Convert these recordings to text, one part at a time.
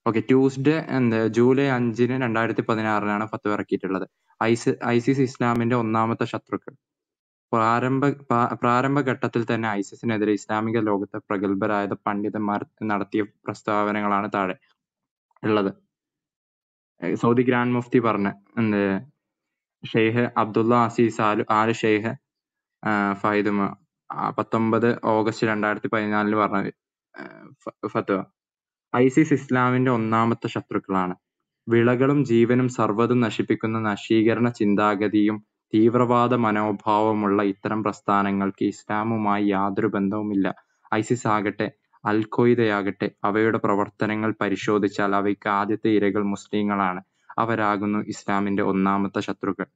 Okay Tuesday എന്ത് July അഞ്ചിന് രണ്ടായിരത്തി പതിനാറിനാണ് ഫത്വ ഇറക്കിയിട്ടുള്ളത് ഐസി ഐസിസ് ഇസ്ലാമിന്റെ ഒന്നാമത്തെ ശത്രുക്കൾ പ്രാരംഭ പ്രാ- പ്രാരംഭഘട്ടത്തിൽ തന്നെ ഐസിസിനെതിരെ ഇസ്ലാമിക ലോകത്തെ പ്രഗത്ഭരായ പണ്ഡിതന്മാർ നടത്തിയ പ്രസ്താവനകളാണ് താഴെ ഉള്ളത് ഏഹ് സൗദി ഗ്രാൻഡ് മുഫ്തി പറഞ്ഞ എന്ത് Sheikh Abdullah Aziz Al Al Sheikh ആഹ് ഫൈദ് മ- ആ പത്തൊമ്പത് ഓഗസ്റ്റ് രണ്ടായിരത്തി പതിനാലിന് പറഞ്ഞ ആഹ് ഫ- ഫത്വ ഐസിസ് ഇസ്ലാമിന്റെ ഒന്നാമത്തെ ശത്രുക്കളാണ് വിളകളും ജീവനും സർവ്വതും നശിപ്പിക്കുന്ന നശീകരണ ചിന്താഗതിയും തീവ്രവാദ മനോഭാവമുള്ള ഇത്തരം പ്രസ്ഥാനങ്ങൾക്ക് ഇസ്ലാമുമായി യാതൊരു ബന്ധവുമില്ല ഐസിസ് ആകട്ടെ അൽ ഖ്വയ്ദയാകട്ടെ അവയുടെ പ്രവർത്തനങ്ങൾ പരിശോധിച്ചാൽ അവയ്ക്ക് ആദ്യത്തെ ഇരകൾ മുസ്ലിങ്ങളാണ് അവരാകുന്നു ഇസ്ലാമിന്റെ ഒന്നാമത്തെ ശത്രുക്കൾ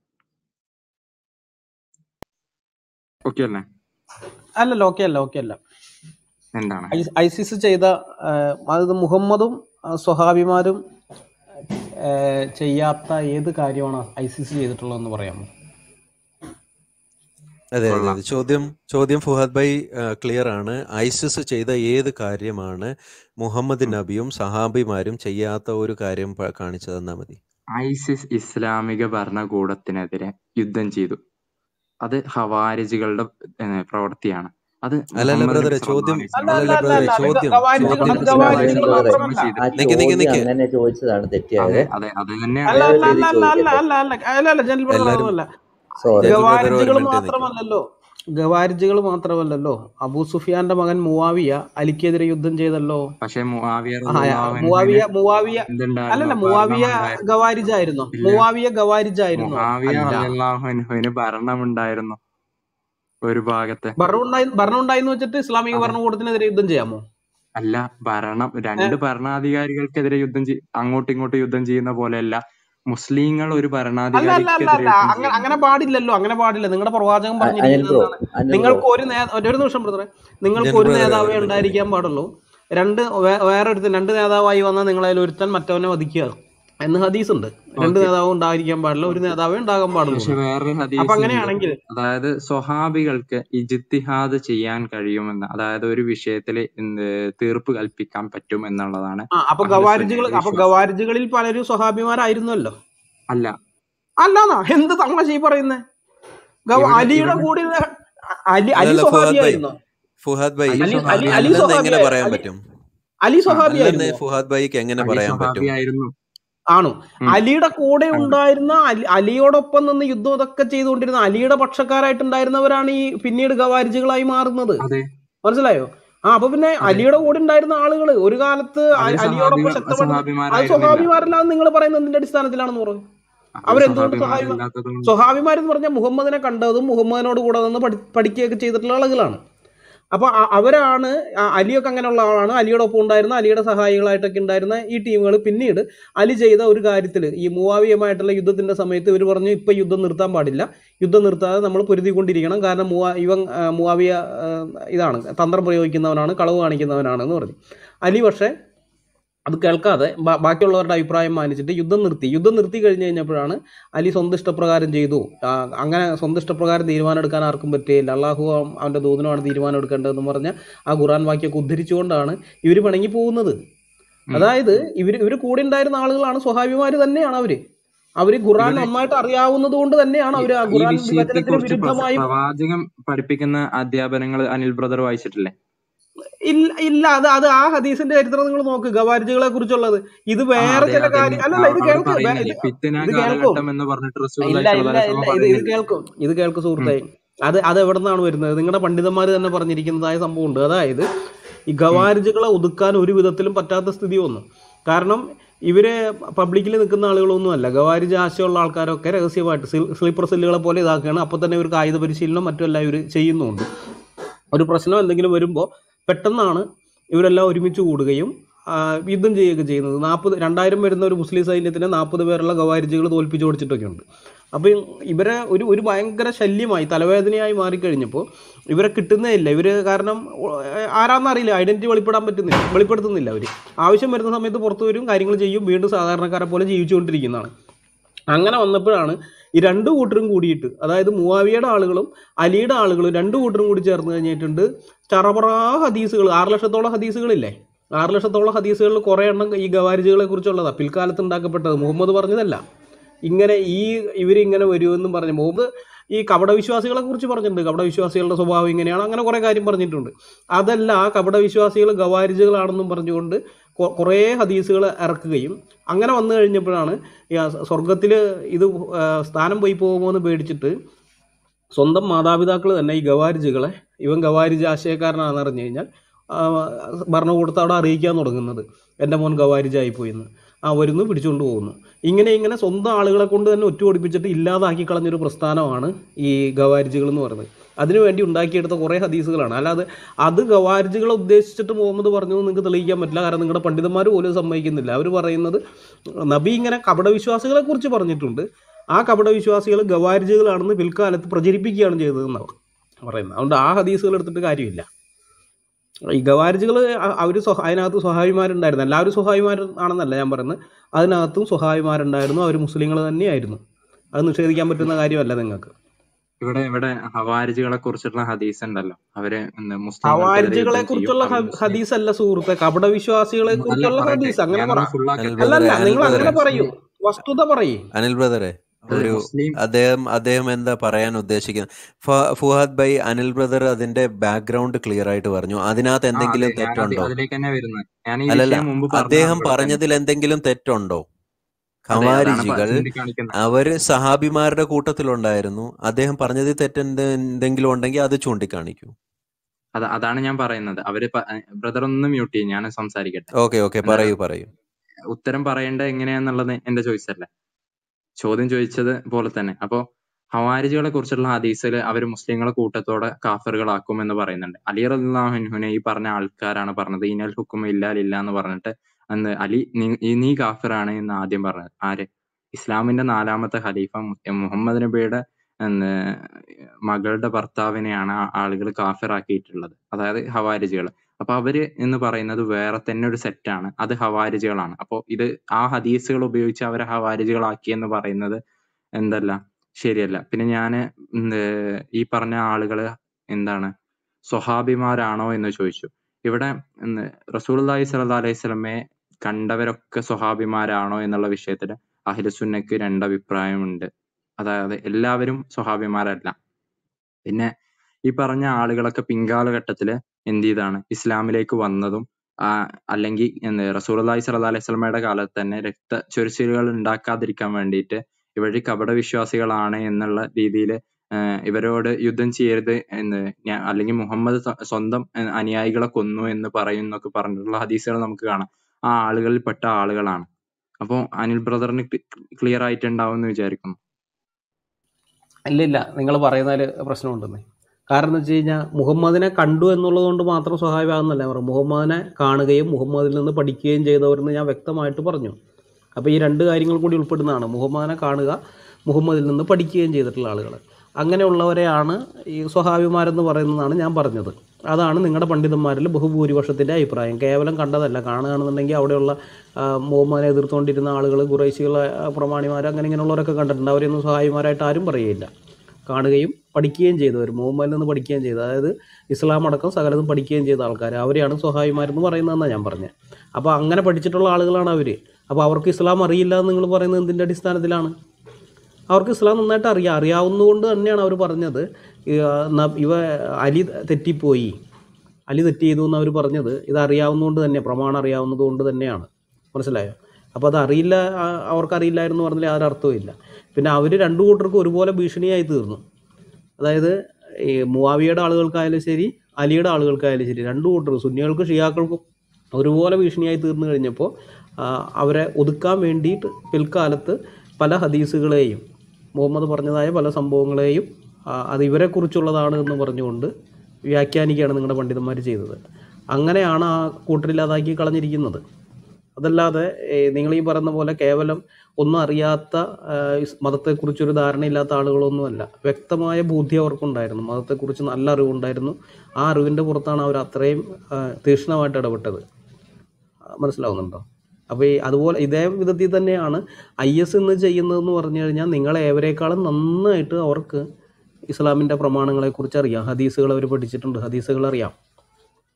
ഓക്കെ അല്ലേ അല്ലല്ല ഓക്കെ അല്ല ഓക്കെ അല്ല എന്താണ് ഐ- ഐസിസ് ചെയ്ത ആ, അത് മുഹമ്മദും ആ, സ്വഹാബിമാരും ആ, ചെയ്യാത്ത ഏത് കാര്യമാണ് ഐസിസ് ചെയ്തിട്ടുള്ളതെന്ന് പറയാമോ അതെ അതെ കൊള്ളാം അതെ ചോദ്യം ചോദ്യം ഫുഹാദ് ഭായി ക്ലിയർ ആണ് ഐസിസ് ചെയ്ത ഏത് കാര്യമാണ് മുഹമ്മദ് ഉം. നബിയും സഹാബിമാരും ചെയ്യാത്ത ഒരു കാര്യം പ- കാണിച്ചു തന്നാൽ മതി ഐസിസ് ഇസ്ലാമിക ഭരണകൂടത്തിനെതിരെ യുദ്ധം ചെയ്തു അത് ഹവാരിജികളുടെ ഏഹ്, പ്രവൃത്തിയാണ് അത് അല്ലല്ല മുഹമ്മദ് ബ്രദറെ നബി ചോദ്യം സല്ലല്ലാഹു അല്ല അലൈഹി അല്ല അല്ലല്ല അല്ല വസല്ലം അല്ല ബ്രദറെ അത് ചോദ്യം ഗവാരികൾ ചോദ്യം അത് മുഹമ്മദ് ഫുഹാദ് ഗവാരികൾ ഭായി സല്ലല്ലാഹു മാത്രമല്ല അലൈഹി വസല്ലം ആ ചെയ്തു നിക്ക് നിക്ക് ചോദ്യം നിക്ക് അങ്ങനെ ചോദിച്ചതാണ് അതെ തെറ്റിയത് അതെ അത് തന്നെയാണ് അല്ല വേറെ അല്ല രീതി അല്ല അല്ല അല്ല ചോദിക്കട്ടെ അല്ല അല്ല അല്ല അല്ല ജനറൽ ബ്രദർ എല്ലാരും അതൊന്നുമല്ല സോറി ജനറൽ ബ്രദർ ഒരു ഗവാരിജികൾ മിനിറ്റ് നിൽക്കും മാത്രമല്ലല്ലോ ഗവാരിജികൾ മാത്രമല്ലല്ലോ അബൂ സുഫിയാന്റെ മകൻ മുവാവിയ അലിക്കെതിരെ യുദ്ധം ചെയ്തല്ലോ പക്ഷെ മുആവിയ ആ റളിയല്ലാഹു അൻഹുവിന് മുവാവിയ മുവാവിയ എന്തുണ്ടായിരുന്നു അല്ലല്ല മുവാവിയ ഭരണമുണ്ടായിരുന്നു ഗവാരിജായിരുന്നോ ഇല്ല മുവാവിയ ഗവാരിജായിരുന്നോ മുആവിയ അല്ല റളിയല്ലാഹു അൻഹുവിന് ഭരണമുണ്ടായിരുന്നു ഒരു ഭാഗത്ത് ഭരണം ഉണ്ടായി ഭരണം ഉണ്ടായിന്ന് വെച്ചിട്ട് ഇസ്ലാമിക അതെ ഭരണകൂടത്തിനെതിരെ യുദ്ധം ചെയ്യാമോ അല്ല ഭരണം ഏ? രണ്ട് ഭരണാധികാരികൾക്കെതിരെ യുദ്ധം ചെയ് അങ്ങോട്ടും ഇങ്ങോട്ടും യുദ്ധം ചെയ്യുന്ന പോലെയല്ല മുസ്ലിങ്ങൾ ഒരു അല്ല അല്ല അല്ല ഭരണാധികാരിക്കെതിരെ അല്ല യുദ്ധം അങ്ങനെ അങ്ങനെ ചെയ്യുന്നത് പാടില്ലല്ലോ അങ്ങനെ പാടില്ല നിങ്ങളുടെ പ്രവാചകൻ അ- അനിൽ പറഞ്ഞിരിക്കുന്നത് ബ്രോ എന്താണ് അനിൽ ബ്രോ നിങ്ങൾക്ക് ഒരു നേ ഒരു നിമിഷം ബ്രദറെ നിങ്ങൾക്ക് ജനറൽ ഒരു ബ്രദറെ നേതാവേ ഒരു മിനിറ്റ് ഉണ്ടായിരിക്കാൻ നിൽക്കും പാടുള്ളൂ രണ്ട് വേ- വേറെ ഒരുത്തൻ രണ്ട് നേതാവായി വന്നാൽ നിങ്ങളതിൽ ഒരുത്തൻ മറ്റവനെ വധിക്കുക എന്ന് ഹദീസ് ഉണ്ട് രണ്ട് ഓക്കെ നേതാവും ഉണ്ടായിരിക്കാൻ പാടില്ല ഒരു നേതാവേ ഉണ്ടാകാൻ പാടുള്ളൂ പക്ഷെ എന്ന് വേറൊരു അപ്പൊ ഹദീസ് ഉണ്ട് അങ്ങനെയാണെങ്കിൽ അതായത് സ്വഹാബികൾക്ക് ഇജ്തിഹാദ് ചെയ്യാൻ കഴിയുമെന്ന് അതായത് ഒരു വിഷയത്തിൽ തീർപ്പ് കൽപ്പിക്കാൻ പറ്റും എന്നുള്ളതാണ് ആ അപ്പൊ അഹ്ലുസുന്നയുടെ ഗവാരിജുകൾ അപ്പൊ വിശ്വാസം ഗവാരിജുകളിൽ പലരും സ്വഹാബിമാരായിരുന്നല്ലോ അല്ല അല്ലാന്നാ എന്ത് തമാശ ഈ പറയുന്നേ ഗവ ഇവിടെ അലിയുടെ ഇവിടെ കൂടെ ഇരുന്ന അലി അലി അല്ലല്ല ഫുഹാദ് ഭായി സ്വഹാബിയായിരുന്നോ ഫുഹാദ് ഭായി അലി അലി അലി സ്വഹാബി അലി അല്ലെന്ന് സ്വഹാബി എങ്ങനെ പറയാൻ അലി പറ്റും അലി ആ അല്ലെന്ന് സ്വഹാബിയായിരുന്നോ ഫുഹാദ് ഭായിക്ക് എങ്ങനെ അലി പറയാൻ പറ്റും സ്വഹാബിയായിരുന്നു ആണോ ഉം, അലിയുടെ കൂടെ ആണ്. ഉണ്ടായിരുന്ന അലി അലിയോടൊപ്പം നിന്ന് യുദ്ധം ഇതൊക്കെ ചെയ്തുകൊണ്ടിരുന്ന അലിയുടെ പക്ഷക്കാരായിട്ടുണ്ടായിരുന്നവരാണ് ഈ പിന്നീട് ഖവാരിജികളായി മാറുന്നത് അതെ മനസ്സിലായോ ആ അപ്പൊ പിന്നെ അതെ അലിയുടെ കൂടെ ഉണ്ടായിരുന്ന ആളുകൾ ഒരു കാലത്ത് അ- അവര് അലിയോടൊപ്പം സ്വഹാബികൾ ശക്തപ്പെട്ട അത് സ്വഹാബിമാരായിരുന്നില്ല സ്വഹാബിമാരല്ലാന്ന് നിങ്ങൾ പറയുന്നത് എന്തിന്റെ അടിസ്ഥാനത്തിലാണെന്ന് പറഞ്ഞു അവര് അവരെന്തുകൊണ്ട് സ്വഹാബിമാർ സ്വഹാബിമാരല്ലാത്തത് കൊണ്ട് സ്വഹാബിമാരെന്ന് പറഞ്ഞാൽ മുഹമ്മദിനെ കണ്ടതും മുഹമ്മദിനോട് കൂടെ നിന്ന് പഠി പഠിക്കുകയൊക്കെ ചെയ്തിട്ടുള്ള ആളുകളാണ് അപ്പൊ അ- അവരാണ് ആ അലിയൊക്കെ അങ്ങനെയുള്ള ആളാണ് അലിയുടെ ഒപ്പം ഉണ്ടായിരുന്ന അലിയുടെ സഹായികളായിട്ടൊക്കെ ഉണ്ടായിരുന്ന ഈ ടീമുകൾ പിന്നീട് അലി ചെയ്ത ഒരു കാര്യത്തിൽ ഈ മൂവാവിയമായിട്ടുള്ള യുദ്ധത്തിന്റെ സമയത്ത് ഇവർ പറഞ്ഞു ഇപ്പൊ യുദ്ധം നിർത്താൻ പാടില്ല യുദ്ധം നിർത്താതെ നമ്മൾ പൊരുതിക്കൊണ്ടിരിക്കണം കാരണം മൂവാ ഇവൻ ആ, മൂവാവിയ ആ, ഇതാണ് തന്ത്രം പ്രയോഗിക്കുന്നവനാണ് കളവ് കാണിക്കുന്നവനാണ് എന്ന് പറഞ്ഞു അലി പക്ഷേ അത് കേൾക്കാതെ ബാ- ബാക്കിയുള്ളവരുടെ അഭിപ്രായം മാനിച്ചിട്ട് യുദ്ധം നിർത്തി യുദ്ധം നിർത്തി കഴിഞ്ഞ് കഴിഞ്ഞപ്പോഴാണ് അലി സ്വന്തം ഇഷ്ടപ്രകാരം ചെയ്തു ആ, അങ്ങനെ സ്വന്തം ഇഷ്ടപ്രകാരം തീരുമാനം എടുക്കാൻ ആർക്കും പറ്റുകയില്ല അള്ളാഹു ആ- അവൻ്റെ ദൂതനുമാണ് തീരുമാനം എടുക്കേണ്ടതെന്ന് പറഞ്ഞ ആ ഖുറാൻ വാക്യൊക്കെ ഉദ്ധരിച്ചുകൊണ്ടാണ് ഇവർ പിണങ്ങി പോകുന്നത് ഉം. അതായത് ഇവർ ഇവർ കൂടെ ഉണ്ടായിരുന്ന ആളുകളാണ് സ്വഹാബിമാർ തന്നെയാണ് അവര് അവര് ഖുറാൻ ഇവിടെ നന്നായിട്ട് അറിയാവുന്നത് കൊണ്ട് തന്നെയാണ് ഈ അവർ ആ ഈ ഖുറാൻ വിഷയത്തെ വിഭജനത്തിന് കുറിച്ച് വിരുദ്ധമായി പ്രവാചകം പഠിപ്പിക്കുന്ന അധ്യാപനങ്ങൾ അനിൽ ബ്രദർ വായിച്ചിട്ടില്ലേ ഇല്ല ഇല്ല അത് അത് ആ ഹദീസിന്റെ ചരിത്രം നിങ്ങൾ നോക്ക് ഗവാരിജുകളെ കുറിച്ചുള്ളത് ഇത് ആ വേറെ അതെ ചില അതന്നെ കാര്യം അല്ലല്ല ഇത് അവിടെ കേൾക്ക് വേ- പറയുന്നില്ലേ ഇത് ഫിത്തിന ഇത് കേൾക്കും കാലഘട്ടം എന്ന് പറഞ്ഞിട്ട് റസൂൽ ഇല്ല ഇല്ല ഇല്ല അലൈഹി ഇത് ഇത് പറയുന്നില്ലേ കേൾക്കും ഇത് കേൾക്ക് സുഹൃത്തെ അത് അത് എവിടെ നിന്നാണ് വരുന്നത് നിങ്ങളുടെ പണ്ഡിതന്മാർ തന്നെ പറഞ്ഞിരിക്കുന്നതായ സംഭവമുണ്ട് അതായത് ഈ ഗവാരിജുകളെ ഒതുക്കാൻ ഒരു വിധത്തിലും പറ്റാത്ത സ്ഥിതി വന്നു കാരണം ഇവര് പബ്ലിക്കിൽ നിൽക്കുന്ന ആളുകളൊന്നും അല്ല ഗവാരിജ് ആശയമുള്ള ആൾക്കാരൊക്കെ രഹസ്യമായിട്ട് സ്ലീപ്പർ സെല്ലുകളെ പോലെ ഇതാക്കുകയാണ് അപ്പോൾ തന്നെ ഇവർക്ക് ആയുധ പരിശീലനം മറ്റുമെല്ലാം ഇവർ ചെയ്യുന്നുണ്ട് ഒരു പ്രശ്നം എന്തെങ്കിലും വരുമ്പോൾ പെട്ടെന്നാണ് ഇവരെല്ലാം ഒരുമിച്ച് കൂടുകയും ആ, യുദ്ധം ചെയ്യുകയൊക്കെ ചെയ്യുന്നത് നാൽപ്പത് രണ്ടായിരം വരുന്ന ഒരു മുസ്ലിം സൈന്യത്തിനെ നാൽപ്പത് പേരുള്ള ഗവാരിജുകൾ തോൽപ്പിച്ച് ഓടിച്ചിട്ടൊക്കെ ഉണ്ട് അപ്പോൾ ഇവരെ ഒരു ഒരു ഭയങ്കര ശല്യമായി തലവേദനയായി മാറിക്കഴിഞ്ഞപ്പോൾ ഇവരെ കിട്ടുന്നേ ഇല്ല ഇവർ കാരണം ഏഹ്, ആരാന്നറിയില്ല ഐഡൻറ്റിറ്റി വെളിപ്പെടാൻ പറ്റുന്നില്ല വെളിപ്പെടുത്തുന്നില്ല അവർ ആവശ്യം വരുന്ന സമയത്ത് പുറത്തു വരും കാര്യങ്ങൾ ചെയ്യും വീണ്ടും സാധാരണക്കാരെ പോലെ ജീവിച്ചുകൊണ്ടിരിക്കുന്നതാണ് അങ്ങനെ വന്നപ്പോഴാണ് ഈ രണ്ട് കൂട്ടരും കൂടിയിട്ട് അതായത് മൂവാവിയുടെ ആളുകളും അലിയുടെ ആളുകളും രണ്ട് കൂട്ടരും കൂടി ചേർന്ന് കഴിഞ്ഞിട്ടുണ്ട് ചറപറ ഹദീസുകൾ ആറ് ലക്ഷത്തോളം ഹദീസുകളില്ലേ ആറ് ലക്ഷത്തോളം ഹദീസുകളിൽ കുറേ എണ്ണം ഈ ഗവാരിജുകളെ കുറിച്ചുള്ളതാണ് പിൽക്കാലത്ത് ഉണ്ടാക്കപ്പെട്ടത് മുഹമ്മദ് പറഞ്ഞതല്ല ഇങ്ങനെ ഈ ഇവരിങ്ങനെ വരുമെന്നും പറഞ്ഞു മുഹമ്മദ് ഈ കപടവിശ്വാസികളെ കുറിച്ച് പറഞ്ഞിട്ടുണ്ട് കപടവിശ്വാസികളുടെ സ്വഭാവം ഇങ്ങനെയാണ് അങ്ങനെ കുറേ കാര്യം പറഞ്ഞിട്ടുണ്ട് അതല്ല ആ കപടവിശ്വാസികൾ ഗവാരിജുകളാണെന്നും പറഞ്ഞുകൊണ്ട് കൊ- കുറേ ഹദീസുകൾ ഇറക്കുകയും അങ്ങനെ വന്നു കഴിഞ്ഞപ്പോഴാണ് ഈ സ്വർഗത്തിൽ ഇത് ആ, സ്ഥാനം പോയി പോകുമോ എന്ന് പേടിച്ചിട്ട് സ്വന്തം മാതാപിതാക്കൾ തന്നെ ഈ ഗവാരിജുകളെ ഇവൻ ഗവാരിജ് ആശയക്കാരനാണെന്ന് അറിഞ്ഞു കഴിഞ്ഞാൽ ആ, ഭരണകൂടത്തെ അവിടെ അറിയിക്കാൻ തുടങ്ങുന്നത് എൻ്റെ മോൻ ഗവാരിജായി പോയി എന്ന് ആ വരുന്നു പിടിച്ചുകൊണ്ട് പോകുന്നു ഇങ്ങനെ ഇങ്ങനെ സ്വന്തം ആളുകളെ കൊണ്ട് തന്നെ ഒറ്റുപിടിപ്പിച്ചിട്ട് ഇല്ലാതാക്കി കളഞ്ഞൊരു പ്രസ്ഥാനമാണ് ഈ ഗവാരിജുകൾ എന്ന് പറയുന്നത് അതിനുവേണ്ടി ഉണ്ടാക്കിയെടുത്ത കുറേ ഹദീസുകളാണ് അല്ലാതെ അത് ഗവാരിജുകളെ ഉദ്ദേശിച്ചിട്ട് മുഹമ്മദ് പറഞ്ഞു എന്ന് നിങ്ങൾക്ക് തെളിയിക്കാൻ പറ്റില്ല കാരണം നിങ്ങളുടെ പണ്ഡിതന്മാർ പോലും സമ്മതിക്കുന്നില്ല അവർ പറയുന്നത് നബി ഇങ്ങനെ കപടവിശ്വാസികളെ കുറിച്ച് പറഞ്ഞിട്ടുണ്ട് ആ കപടവിശ്വാസികൾ ഗവാരിജുകളാണെന്ന് പിൽക്കാലത്ത് പ്രചരിപ്പിക്കുകയാണ് ചെയ്തതെന്നാണ് പറയുന്നത് അതുകൊണ്ട് ആ ഹദീസുകൾ എടുത്തിട്ട് കാര്യമില്ല ഈ ഗവാരിജുകൾ അവർ അതിനകത്ത് സ്വഹായിമാരുണ്ടായിരുന്നു എല്ലാവരും സ്വഹായിമാർ ആണെന്നല്ല ഞാൻ പറയുന്നത് അതിനകത്തും സ്വഹായിമാരുണ്ടായിരുന്നു അവർ മുസ്ലിങ്ങൾ തന്നെയായിരുന്നു അത് നിഷേധിക്കാൻ പറ്റുന്ന കാര്യമല്ല നിങ്ങൾക്ക് ഇവിടെ ഇവിടെ ഹവാരിജുകളെ കുറിച്ചിട്ടുള്ള ഹദീസ് ഉണ്ടല്ലോ അവര് എന്താ മുസ്ലിങ്ങൾക്കെതിരെ ഹവാരിജുകളെ യുദ്ധം ചെയ്യും കുറിച്ചുള്ള അവർ മുസ്ലിം ഹദീസ് അല്ല സുഹൃത്തെ കപടവിശ്വാസികളെ അല്ല കുറിച്ചുള്ള പറയട്ടെ ഹദീസ് അങ്ങനെ പറ ഞാനൊന്ന് ഫുള്ളാക്കട്ടെ അനിൽ ബ്രദറെ അല്ലല്ല അനിൽ നിങ്ങൾ അങ്ങനെ ബ്രദറെ പറയൂ മുസ്ലിം വസ്തുത പറയൂ അനിൽ ബ്രദറെ അതെ ഒരു മുസ്ലിം അദ്ദേഹം അദ്ദേഹം എന്താ പറയാൻ ഉദ്ദേശിക്കുന്നത് ഫ- ഫുഹാദ് ബൈ അനിൽ ബ്രദർ അതിന്റെ ബാക്ക്ഗ്രൗണ്ട് ക്ലിയർ ആയിട്ട് പറഞ്ഞു അതിനകത്ത് ആ അതെ എന്തെങ്കിലും ഞാൻ അത് തെറ്റുണ്ടോ അതിലേക്ക് തന്നെ വരുന്നത് ഞാൻ ഈ അല്ലല്ല വിഷയം മുമ്പ് പറഞ്ഞതാണ് അദ്ദേഹം ഇവിടെ തന്നെ പറഞ്ഞതിൽ എന്തെങ്കിലും തെറ്റുണ്ടോ അതെ അതാണ് പ- ഖവാരിജികൾ ചൂണ്ടിക്കാണിക്കുന്നത് അവര് സഹാബിമാരുടെ കൂട്ടത്തിലുണ്ടായിരുന്നു അദ്ദേഹം പറഞ്ഞതിൽ തെറ്റെന്ത് എന്തെങ്കിലും ഉണ്ടെങ്കിൽ അത് ചൂണ്ടിക്കാണിക്കൂ അത് അതാണ് ഞാൻ പറയുന്നത് അവര് ബ്രദർ ഒന്ന് മ്യൂട്ട് ചെയ്യും ഞാൻ സംസാരിക്കട്ടെ ഓക്കെ ഓക്കെ എന്താ പറയൂ പറയൂ ഉത്തരം പറയേണ്ടത് എങ്ങനെയാന്നുള്ളത് എന്റെ ചോയ്സ് അല്ലേ ചോദ്യം ചോദിച്ചത് പോലെ തന്നെ അപ്പോ ഹവാരിജുകളെ കുറിച്ചുള്ള ഹദീസിൽ അവർ മുസ്ലിങ്ങളെ കൂട്ടത്തോടെ കാഫറുകളാക്കും എന്ന് പറയുന്നുണ്ട് അലി റഹ്ലാഹുനെ ഈ പറഞ്ഞ ആൾക്കാരാണ് പറഞ്ഞത് ഇനൽ ഹുക്കും ഇല്ലാലില്ല എന്ന് പറഞ്ഞിട്ട് അന്ന് അലി നീ- ഈ നീ കാഫിറാണ് എന്ന് ആദ്യം പറഞ്ഞത് ആര് ഇസ്ലാമിന്റെ നാലാമത്തെ ഖലീഫ മു- മുഹമ്മദ് നബിയുടെ എന്ന് മകളുടെ ഭർത്താവിനെയാണ് ആ ആളുകൾ കാഫിറാക്കിയിട്ടുള്ളത് അതായത് ഹവാരിജികൾ അപ്പൊ അവര് എന്ന് പറയുന്നത് വേറെ തന്നെ ഒരു സെറ്റാണ് അത് ഹവാരിജികളാണ് അപ്പൊ ഇത് ആ ഹദീസുകൾ ഉപയോഗിച്ച് അവരെ ഹവാരിജികളാക്കി എന്ന് പറയുന്നത് എന്തല്ല ശരിയല്ല പിന്നെ ഞാന് എന്ത് ഈ പറഞ്ഞ ആളുകള് എന്താണ് സ്വഹാബിമാരാണോ എന്ന് ചോദിച്ചു ഇവിടെ റസൂൽഹി സല്ലാ അലൈഹി സ്വലമയെ കണ്ടവരൊക്കെ സ്വഹാബിമാരാണോ എന്നുള്ള വിഷയത്തിൽ അഹിലസുന്നക്ക് രണ്ടഭിപ്രായമുണ്ട് അതായത് എല്ലാവരും സ്വഹാബിമാരല്ല പിന്നെ ഈ പറഞ്ഞ ആളുകളൊക്കെ പിൻകാലഘട്ടത്തില് എന്ത് ചെയ്താണ് ഇസ്ലാമിലേക്ക് വന്നതും ആ അല്ലെങ്കിൽ എന്ത് റസൂലി സല്ലാ അലൈഹി സ്വലമയുടെ കാലത്ത് തന്നെ രക്ത ചൊരിച്ചിലുകൾ ഉണ്ടാക്കാതിരിക്കാൻ വേണ്ടിയിട്ട് ഇവര് കപട വിശ്വാസികളാണ് എന്നുള്ള രീതിയിൽ ഇവരോട് യുദ്ധം ചെയ്യരുത് എന്ന് ഞാൻ അല്ലെങ്കിൽ മുഹമ്മദ് സ്വ- സ്വന്തം ഏഹ്, അനുയായികളെ കൊന്നു എന്ന് പറയുന്നൊക്കെ പറഞ്ഞിട്ടുള്ള ഹദീസുകൾ നമുക്ക് കാണാം ആ ആളുകളിൽ പെട്ട ആളുകളാണ് അപ്പൊ അനിൽ ബ്രദറിന് ക്ലിയർ ആയിട്ടുണ്ടാവും എന്ന് വിചാരിക്കുന്നു ഇല്ല ഇല്ല നിങ്ങൾ പറയുന്നതിൽ പ്രശ്നമുണ്ടെന്ന് കാരണം എന്ന് വെച്ച് കഴിഞ്ഞാൽ മുഹമ്മദിനെ കണ്ടു എന്നുള്ളത് കൊണ്ട് മാത്രം സഹായമാകുന്നല്ല ഞാൻ പറഞ്ഞു മുഹമ്മദിനെ കാണുകയും മുഹമ്മദിൽ നിന്ന് പഠിക്കുകയും ചെയ്തവരെന്ന് ഞാൻ വ്യക്തമായിട്ട് പറഞ്ഞു അപ്പോൾ ഈ രണ്ട് കാര്യങ്ങൾ കൂടി ഉൾപ്പെടുന്നതാണ് മുഹമ്മദിനെ കാണുക മുഹമ്മദിൽ നിന്ന് പഠിക്കുകയും ചെയ്തിട്ടുള്ള ആളുകൾ അങ്ങനെയുള്ളവരെയാണ് ഈ സ്വഹാബിമാരെന്ന് പറയുന്നതാണ് ഞാൻ പറഞ്ഞത് അതാണ് നിങ്ങളുടെ പണ്ഡിതന്മാരിൽ ബഹുഭൂരിപക്ഷത്തിൻ്റെ അഭിപ്രായം കേവലം കണ്ടതല്ല കാണുകയാണെന്നുണ്ടെങ്കിൽ അവിടെയുള്ള ആ, മുഹമ്മദിനെ എതിർത്തുകൊണ്ടിരുന്ന ആളുകൾ കുറേശികളെ പ്രമാണിമാർ അങ്ങനെ ഇങ്ങനെയുള്ളവരൊക്കെ കണ്ടിട്ടുണ്ട് അവരെയൊന്നും സഹായിമാരായിട്ട് ആരും പറയുകയില്ല കാണുകയും പഠിക്കുകയും ചെയ്തവർ മുഹമ്മദിൽ നിന്ന് പഠിക്കുകയും ചെയ്തു അതായത് ഇസ്ലാം അടക്കം സകലതും പഠിക്കുകയും ചെയ്ത ആൾക്കാർ അവരെയാണ് സ്വഹായിമാരെന്ന് പറയുന്നതെന്നാണ് ഞാൻ പറഞ്ഞത് അപ്പോൾ അങ്ങനെ പഠിച്ചിട്ടുള്ള ആളുകളാണ് അവർ അപ്പോൾ അവർക്ക് ഇസ്ലാം അറിയില്ല എന്ന് നിങ്ങൾ പറയുന്നത് എന്തിൻ്റെ അടിസ്ഥാനത്തിലാണ് അവർക്ക് ഇസ്ലാം നന്നായിട്ട് അറിയാം അറിയാവുന്നതുകൊണ്ട് തന്നെയാണ് അവർ പറഞ്ഞത് ഈ, ആ, ന- ഇവ അലി തെറ്റിപ്പോയി അലി തെറ്റ് ചെയ്തു എന്ന് അവർ പറഞ്ഞത് ഇത് അറിയാവുന്നതുകൊണ്ട് തന്നെ പ്രമാണം അറിയാവുന്നത് കൊണ്ട് തന്നെയാണ് മനസ്സിലായോ അപ്പോൾ അത് അറിയില്ല ആ, അവർക്കറിയില്ലായിരുന്നു പറഞ്ഞാൽ യാതൊരു അർത്ഥവും ഇല്ല പിന്നെ അവർ രണ്ടു കൂട്ടർക്കും ഒരുപോലെ ഭീഷണിയായി തീർന്നു അതായത് ഈ മുവാവിയുടെ ആളുകൾക്കായാലും ശരി അലിയുടെ ആളുകൾക്കായാലും ശരി രണ്ടു കൂട്ടർക്കും സുന്നികൾക്കും ഷിയാക്കൾക്കും ഒരുപോലെ ഭീഷണിയായി തീർന്നു കഴിഞ്ഞപ്പോൾ ആ, അവരെ ഒതുക്കാൻ വേണ്ടിയിട്ട് പിൽക്കാലത്ത് പല ഹദീസുകളെയും മുഹമ്മദ് പറഞ്ഞതായ പല സംഭവങ്ങളെയും ആ, അത് ഇവരെക്കുറിച്ചുള്ളതാണ് എന്ന് പറഞ്ഞുകൊണ്ട് വ്യാഖ്യാനിക്കുകയാണ് നിങ്ങളുടെ പണ്ഡിതന്മാർ ചെയ്തത് അങ്ങനെയാണ് ആ കൂട്ടരില്ലാതാക്കി കളഞ്ഞിരിക്കുന്നത് അതല്ലാതെ നിങ്ങൾ ഈ പറയുന്ന പോലെ കേവലം ഒന്നും അറിയാത്ത ആ, ഇസ് മതത്തെക്കുറിച്ചൊരു ധാരണയില്ലാത്ത ആളുകളൊന്നുമല്ല വ്യക്തമായ ബോധ്യം അവർക്കുണ്ടായിരുന്നു മതത്തെക്കുറിച്ച് നല്ല അറിവുണ്ടായിരുന്നു ആ അറിവിൻ്റെ പുറത്താണ് അവർ അത്രയും ആ, തീക്ഷ്ണമായിട്ട് ഇടപെട്ടത് ആ, മനസ്സിലാവുന്നുണ്ടോ അപ്പോൾ ഈ അതുപോലെ ഇതേ വിധത്തിൽ തന്നെയാണ് ഐ എസ് ഇന്ന് ചെയ്യുന്നതെന്ന് പറഞ്ഞു കഴിഞ്ഞാൽ നിങ്ങളെ ഏവരേക്കാളും നന്നായിട്ട് അവർക്ക് ഇസ്ലാമിൻ്റെ പ്രമാണങ്ങളെക്കുറിച്ച് അറിയാം ഹദീസുകൾ അവർ പഠിച്ചിട്ടുണ്ട് ഹദീസുകൾ അറിയാം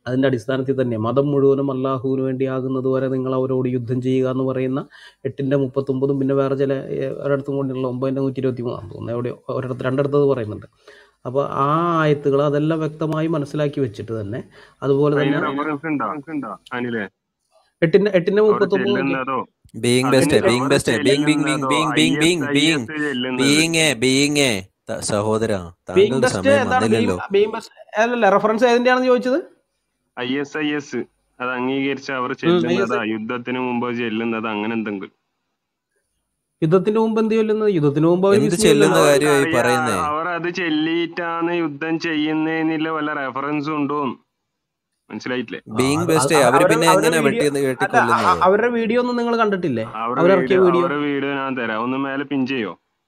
അതിൻ്റെ അടിസ്ഥാനത്തിൽ തന്നെ മതം മുഴുവനും അള്ളാഹുവിന് വേണ്ടിയാകുന്നത് വരെ നിങ്ങൾ അവരോട് യുദ്ധം ചെയ്യുക എന്ന് പറയുന്ന എട്ടിൻ്റെ മുപ്പത്തൊമ്പതും പിന്നെ വേറെ ചില ഏഹ്, ഒരിടത്തും കൊണ്ടുള്ള ഒമ്പതിൻ്റെ നൂറ്റി ഇരുപത്തി മൂന്നാണ് തോന്നുന്നു എവിടെ ഒരിടത്ത് രണ്ടിടത്തത് പറയുന്നുണ്ട് അപ്പോൾ ആ ആയത്തുകൾ അതെല്ലാം വ്യക്തമായി മനസ്സിലാക്കി വെച്ചിട്ട് തന്നെ അതുപോലെ അതിന് തന്നെ റെഫറൻസ് ഉണ്ടോ ഉണ്ടോ അനിലെ എട്ടിൻ്റെ എട്ടിൻ്റെ അവർ മുപ്പത്തൊമ്പത് നോക്കി ചെല്ലുന്നതോ ബീങ് അതിന് ബെസ്റ്റ് ബീങ് അവർ ബെസ്റ്റ് ബീങ് ബീങ് ബീങ് ചെല്ലുന്നതോ ബീങ് ഐ ബീങ് എസ് ബീങ് ഐ ബീങ് എസ് ചെല്ലുന്നത് ബീങ് ബീങ് സഹോദര ബീങ് താങ്കളുടെ ബെസ്റ്റ് സമയം എന്താണ് ബീം വന്നില്ലല്ലോ ബീം ബെസ്റ്റ് അല്ലല്ല റെഫറൻസ് ഏതിൻ്റെയാണെന്ന് ചോദിച്ചത് ഐ എസ് ഐ എസ് അത് അംഗീകരിച്ച് അവർ ഉം, ഐ എസ് ചെല്ലുന്നതാ യുദ്ധത്തിന് മുമ്പ് ചെല്ലുന്നത് അങ്ങനെ എന്തെങ്കിലും യുദ്ധത്തിന് മുമ്പ് എന്ത് ചൊല്ലുന്നത് യുദ്ധത്തിന് മുമ്പ് അവർ എന്ത് ബിസ്മി ചെല്ലുന്ന ചൊല്ലുന്നത് കാര്യമായി അവർക്കറിയാ പറയുന്നേ അവർ അത് ചെല്ലിയിട്ടാണ് യുദ്ധം ചെയ്യുന്നതിനുള്ള വല്ല റെഫറൻസും ഉണ്ടോ മനസ്സിലായിട്ടില്ലേ ബീങ് അത് ബെസ്റ്റ് അത് അവര് അവരുടെ പിന്നെ അവരുടെ എങ്ങനെ വീഡിയോ വെട്ടി അല്ല അ- വെട്ടിക്കൊല്ലുന്നത് അ- അവരുടെ വീഡിയോ ഒന്നും നിങ്ങൾ കണ്ടിട്ടില്ലേ അവരുടെ അവരിറക്കിയ വീഡിയോ വീഡിയോ അവരുടെ വീഡിയോ ഞാൻ തരാം ഒന്ന് മേലെ പിൻ ചെയ്യോ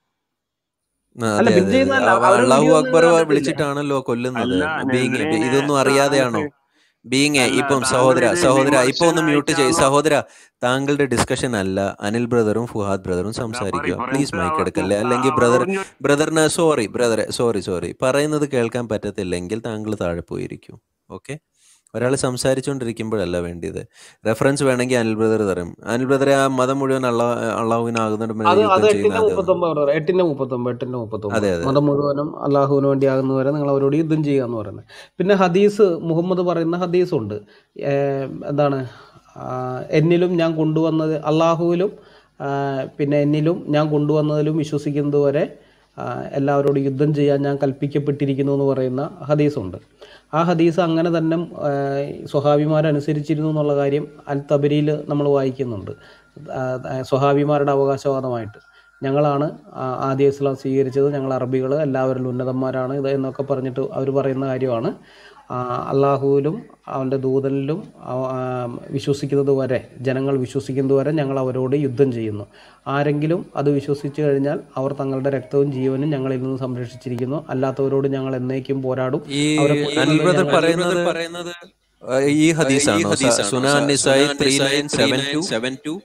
ആ, അല്ല അതെ പിൻ അതെ അതെ ചെയ്യുന്നതല്ല അവ- അവരുടെ അള്ളാഹു വീഡിയോ ഒന്നും അക്ബർ നിങ്ങൾ കണ്ടിട്ടില്ലേ വിളിച്ചിട്ടാണല്ലോ കൊല്ലുന്നത് അല്ല ബീങ് നെസ്രീനെ ഇതൊന്നും അറിയാതെയാണോ താങ്കൾക്ക് ബീങ് അല്ല ഇപ്പം താങ്കൾ സഹോദര ഇത് സഹോദര ഇപ്പൊ ഒന്ന് മ്യൂട്ട് ചെയ്യ് വിമർശനമായിട്ടാണോ സഹോദര താങ്കളുടെ ഡിസ്കഷൻ അല്ല അനിൽ ബ്രദറും ഫുഹാദ് ബ്രദറും ഇതാ പറ സംസാരിക്കുക പ്ലീസ് റെഫറൻസ് മൈക്ക് അവർക്ക് എടുക്കല്ലേ അല്ലെങ്കിൽ ബ്രദർ അവരോടും ചോ- ബ്രദറിന് സോറി ബ്രദറെ സോറി സോറി പറയുന്നത് കേൾക്കാൻ പറ്റത്തില്ലെങ്കിൽ താങ്കൾ താഴെ പോയിരിക്കും ഓക്കെ ഒരാൾ സംസാരിച്ചുകൊണ്ടിരിക്കുമ്പോഴല്ല വേണ്ടിയത് റെഫറൻസ് വേണമെങ്കിൽ അനിൽ ബ്രദർ തരും അനിൽ ബ്രദറെ ആ മതം മുഴുവൻ അള്ളാ അള്ളാഹുവിനാകുന്നതിന് മുമ്പ് അത് അത് യുദ്ധം ചെയ്യുന്ന എട്ടിന്റെ അത് മുപ്പത്തൊമ്പത് brother. എട്ടിന്റെ മുപ്പത്തൊമ്പത് എട്ടിന്റെ മുപ്പത്തൊമ്പത് അതെ അതെ മതം മുഴുവനും അള്ളാഹുവിന് വേണ്ടിയാകുന്നവരെ നിങ്ങൾ അവരോട് യുദ്ധം ചെയ്യുക എന്ന് പറയുന്നത് പിന്നെ ഹദീസ് മുഹമ്മദ് പറയുന്ന ഹദീസ് ഉണ്ട് ഏർ എന്താണ് ആ, എന്നിലും ഞാൻ കൊണ്ടുവന്നത് അള്ളാഹുവിലും ആ, പിന്നെ എന്നിലും ഞാൻ കൊണ്ടുവന്നതിലും വിശ്വസിക്കുന്നത് വരെ ആ, എല്ലാവരോടും യുദ്ധം ചെയ്യാൻ ഞാൻ കൽപ്പിക്കപ്പെട്ടിരിക്കുന്നു എന്ന് പറയുന്ന ഹദീസുണ്ട് ആ ഹദീസ് അങ്ങനെ തന്നെ സ്വഹാബിമാരനുസരിച്ചിരുന്നു എന്നുള്ള കാര്യം അൽ തബരിയിൽ നമ്മൾ വായിക്കുന്നുണ്ട് ആ, ആ, സ്വഹാബിമാരുടെ അവകാശവാദമായിട്ട് ഞങ്ങളാണ് ആ, ആദ്യ ഇസ്ലാം സ്വീകരിച്ചത് ഞങ്ങൾ അറബികൾ എല്ലാവരിലും ഉന്നതന്മാരാണ് ഇത് എന്നൊക്കെ പറഞ്ഞിട്ട് അവർ പറയുന്ന കാര്യമാണ് ആ, അള്ളാഹുവിലും അവൻ്റെ ദൂതനിലും അവ- ആ, വിശ്വസിക്കുന്നത് വരെ ജനങ്ങൾ വിശ്വസിക്കുന്നത് വരെ ഞങ്ങൾ അവരോട് യുദ്ധം ചെയ്യുന്നു ആരെങ്കിലും അത് വിശ്വസിച്ച് കഴിഞ്ഞാൽ അവർ തങ്ങളുടെ രക്തവും ജീവനും ഞങ്ങളിൽ നിന്ന് സംരക്ഷിച്ചിരിക്കുന്നു അല്ലാത്തവരോട് ഞങ്ങൾ എന്നേക്കും പോരാടും ഈ അവരെ അനിൽ കൊല്ലുന്നത് ബ്രദർ ഞങ്ങൾ പറയുന്നത് ആ, ഈ ഹദീസാണോ Sunan Nasai three nine seven two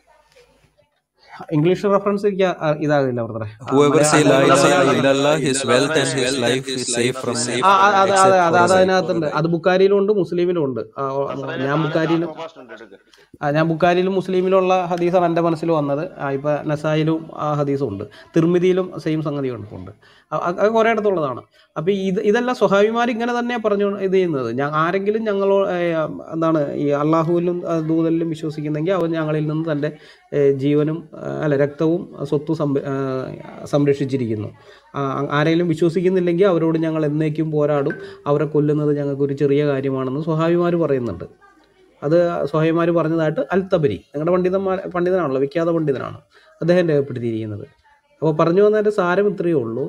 English reference എനിക്ക് ആ- ഇതാകില്ല ബ്രദറെ Whoever say la ilaha Malayalam illallah, his wealth and his life is safe from ആ ആ, അതെ അതെ except അതെ for അത് a അതിനകത്തുണ്ട് അത് ബുക്കാരിയിലും ഉണ്ട് മുസ്ലിമിലും ഉണ്ട് ആ, ഓ, ഞാൻ ബുക്കാരിയിലും ആ, ഞാൻ ബുക്കാരിയിലും മുസ്ലിമിലുള്ള ഹദീസാണ് എൻ്റെ മനസ്സിൽ വന്നത് ആ, ഇപ്പൊ നസായിലും ആ ഹദീസും ഉണ്ട് തിർമിതിയിലും സെയിം സംഗതി ഉണ്ട് ഉണ്ട് അ- അത് കുറേ ഇടത്തുള്ളതാണ് അപ്പോൾ ഇത് ഇതെല്ലാം സ്വഹാബിമാർ ഇങ്ങനെ തന്നെ പറഞ്ഞു ഇത് ചെയ്യുന്നത് ഞാൻ ആരെങ്കിലും ഞങ്ങളോ ഏ, എന്താണ് ഈ അള്ളാഹുവിലും ആ, ദൂതലിലും വിശ്വസിക്കുന്നെങ്കിൽ അവൻ ഞങ്ങളിൽ നിന്ന് തൻ്റെ ഏ, ജീവനും ആ, അല്ല രക്തവും സ്വത്തും സംര- ആ, സംരക്ഷിച്ചിരിക്കുന്നു ആ, ആരെങ്കിലും വിശ്വസിക്കുന്നില്ലെങ്കിൽ അവരോട് ഞങ്ങൾ എന്നേക്കും പോരാടും അവരെ കൊല്ലുന്നത് ഞങ്ങൾക്കൊരു ചെറിയ കാര്യമാണെന്ന് സ്വഹാബിമാർ പറയുന്നുണ്ട് അത് സ്വഹൈമാർ പറഞ്ഞതായിട്ട് അൽ തബരി നിങ്ങളുടെ പണ്ഡിതന്മാർ പണ്ഡിതനാണല്ലോ വിഖ്യാത പണ്ഡിതനാണ് അദ്ദേഹം രേഖപ്പെടുത്തിയിരിക്കുന്നത് അപ്പോൾ പറഞ്ഞു വന്നതിൻ്റെ സാരം ഇത്രയേ ഉള്ളൂ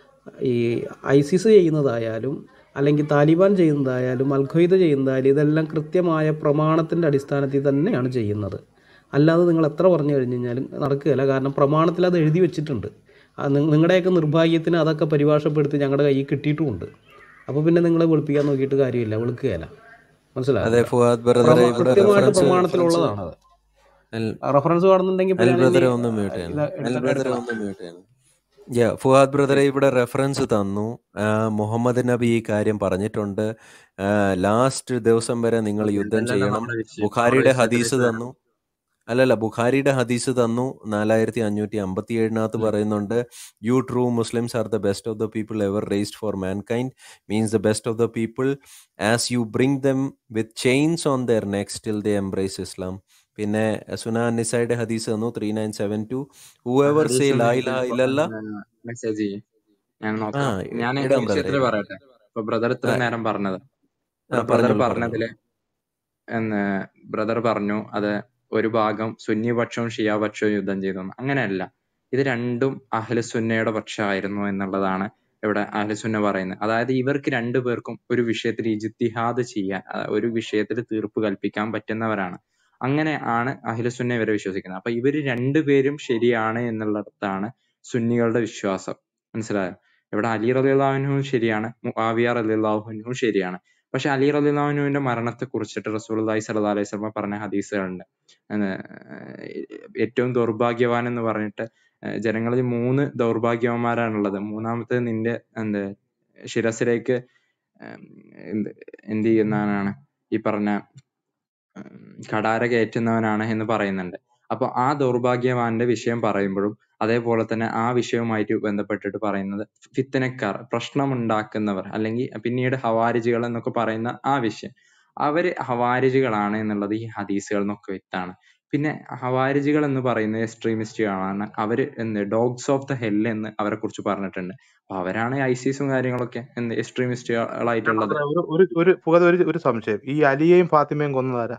ഈ ഐസിസ് ചെയ്യുന്നതായാലും അല്ലെങ്കിൽ താലിബാൻ ചെയ്യുന്നതായാലും അൽ ഖ്വയ്ദ ചെയ്യുന്നതായാലും ഇതെല്ലാം കൃത്യമായ പ്രമാണത്തിൻ്റെ അടിസ്ഥാനത്തിൽ തന്നെയാണ് ചെയ്യുന്നത് അല്ലാതെ നിങ്ങൾ എത്ര പറഞ്ഞു കഴിഞ്ഞ് കഴിഞ്ഞാലും നടക്കുകയില്ല കാരണം പ്രമാണത്തിൽ അത് എഴുതി വെച്ചിട്ടുണ്ട് ആ നി- നിങ്ങളുടെയൊക്കെ നിർഭാഗ്യത്തിന് അതൊക്കെ പരിഭാഷപ്പെടുത്തി ഞങ്ങളുടെ കയ്യിൽ കിട്ടിയിട്ടുമുണ്ട് അപ്പോൾ പിന്നെ നിങ്ങളെ വെളുപ്പിക്കാൻ നോക്കിയിട്ട് കാര്യമില്ല വെളുക്കുകയില്ല മനസ്സിലായോ അതെ ഫുഹാദ് ബ്രദറെ പ്രമാ- ഇവിടെ കൃത്യമായിട്ട് റെഫറൻസ് പ്രമാണത്തിലുള്ളതാണ് അത് അൽ- റെഫറൻസ് കാണുന്നുണ്ടെങ്കിൽ ഇപ്പോൾ അനിൽ ഞാൻ ഇനി ബ്രദറെ ഒന്ന് മ്യൂട്ട് ചെയ്യണം ഇത് അനിൽ എടുക്ക- ബ്രദറെ എടുക്കണം ഒന്ന് മ്യൂട്ട് ചെയ്യണം യാ ഫുഹാദ് ബ്രദറെ ഇവിടെ റെഫറൻസ് തന്നു ആ, മുഹമ്മദ് നബി ഈ കാര്യം പറഞ്ഞിട്ടുണ്ട് ലാസ്റ്റ് ദിവസം വരെ നിങ്ങൾ യുദ്ധം ഇതല്ലല്ലോ ചെയ്യണം നമ്മുടെ വിഷയം നമ്മുടെ ബുഖാരിയുടെ ഹദീസ് വിഷയത്തിലേക്ക് തന്നു അല്ലല്ല ബുഖാരിയുടെ ഹദീസ് തന്നു നാലായിരത്തി അഞ്ഞൂറ്റി അമ്പത്തി ഏഴിനകത്ത് ഉം. പറയുന്നുണ്ട് you true Muslims are the best of the people ever raised for mankind means the best of the people as you bring them with chains on their necks till they embrace Islam പിന്നെ സുനാ നിസയുടെ ഹദീസ് തന്നു three nine seven two whoever say ഹദീസ് ലാ ഒന്ന് ഇലാഹ എനിക്ക് ഇല്ലല്ല മെസ്സേജ് ചെയ്യും ഞാൻ ആ നോക്കാം ഞാൻ ഈ ഇടാം ബ്രദറെ വിഷയത്തിൽ ഇടാം പറയട്ടെ ഇപ്പൊ ബ്രദർ ആ ഇത്ര നേരം പറഞ്ഞത് ആ, ഇവിടെ ബ്രദർ പറഞ്ഞോളൂ പറഞ്ഞോളൂ പറഞ്ഞതില് എന്ന് ബ്രദർ പറഞ്ഞു അത് ഒരു ഭാഗം സുന്നി പക്ഷവും ഷിയ പക്ഷവും യുദ്ധം ചെയ്തു എന്ന്. അങ്ങനെയല്ല ഇത് രണ്ടും അഹ്ലുസുന്നയുടെ പക്ഷമായിരുന്നു എന്നുള്ളതാണ് ഇവിടെ അഹ്ലുസുന്ന പറയുന്നത് അതായത് ഇവർക്ക് രണ്ടു പേർക്കും ഒരു വിഷയത്തിൽ ഇജിത്തിഹാദ് ചെയ്യാൻ ആ, ഒരു വിഷയത്തിൽ തീർപ്പ് കൽപ്പിക്കാൻ പറ്റുന്നവരാണ് അങ്ങനെ ആണ് അഹ്ലുസുന്ന ഇവരെ വിശ്വസിക്കുന്നത് അപ്പൊ ഇവര് രണ്ടുപേരും ശരിയാണ് എന്നുള്ളിടത്താണ് സുന്നികളുടെ വിശ്വാസം മനസ്സിലായോ ഇവിടെ അലി റലിള്ളാഹുനും ശരിയാണ് മുആവിയ റലിള്ളാഹുനും ശരിയാണ് പക്ഷെ അലി റലിള്ളാഹുനുവിന്റെ മരണത്തെ കുറിച്ചിട്ട് റസൂലുള്ളാഹി സ്വല്ലല്ലാഹു അലൈഹി വസല്ലം പറഞ്ഞ ഹദീസുകളുണ്ട് എന്ന് ഏറ്റവും ദൗർഭാഗ്യവാൻ എന്ന് പറഞ്ഞിട്ട് ഏഹ് ജനങ്ങളിൽ മൂന്ന് ദൗർഭാഗ്യവാന്മാരാണുള്ളത് മൂന്നാമത്തെ നിന്റെ എന്ത് ശിരസിലേക്ക് ഏഹ് എന്ത് എന്ത് ചെയ്യുന്നവനാണ് ഈ പറഞ്ഞ ഉം, കടാര കയറ്റുന്നവനാണ് എന്ന് പറയുന്നുണ്ട് അപ്പൊ ആ ദൗർഭാഗ്യവാന്റെ വിഷയം പറയുമ്പോഴും അതേപോലെ തന്നെ ആ വിഷയവുമായിട്ട് ബന്ധപ്പെട്ടിട്ട് പറയുന്നത് ഫിത്തനക്കാർ പ്രശ്നമുണ്ടാക്കുന്നവർ അല്ലെങ്കിൽ പിന്നീട് ഹവാരിജികൾ എന്നൊക്കെ പറയുന്ന ആ വിഷയം അവര് ഹവാരിജികളാണ് എന്നുള്ളത് ഈ ഹദീസുകളിൽ നിന്നൊക്കെ വ്യക്തമാണ് പിന്നെ ഹവാരിജികൾ എന്ന് പറയുന്നത് എക്സ്ട്രീമിസ്റ്റുകളാണ് അവര് എന്ത് ഡോഗ്സ് ഓഫ് ദ ഹെൽ എന്ന് അവരെ കുറിച്ച് പറഞ്ഞിട്ടുണ്ട് അപ്പൊ അവരാണ് ഐസിസും കാര്യങ്ങളൊക്കെ എന്ത് എക്സ്ട്രീമിസ്റ്റുകളായിട്ടുള്ളത് ഒരു ഒരു ഒരു ഫുഹദ് ഒരു ഒരു സംശയം ഈ അലിയെയും ഫാത്തിമയും കൊന്നതാരാ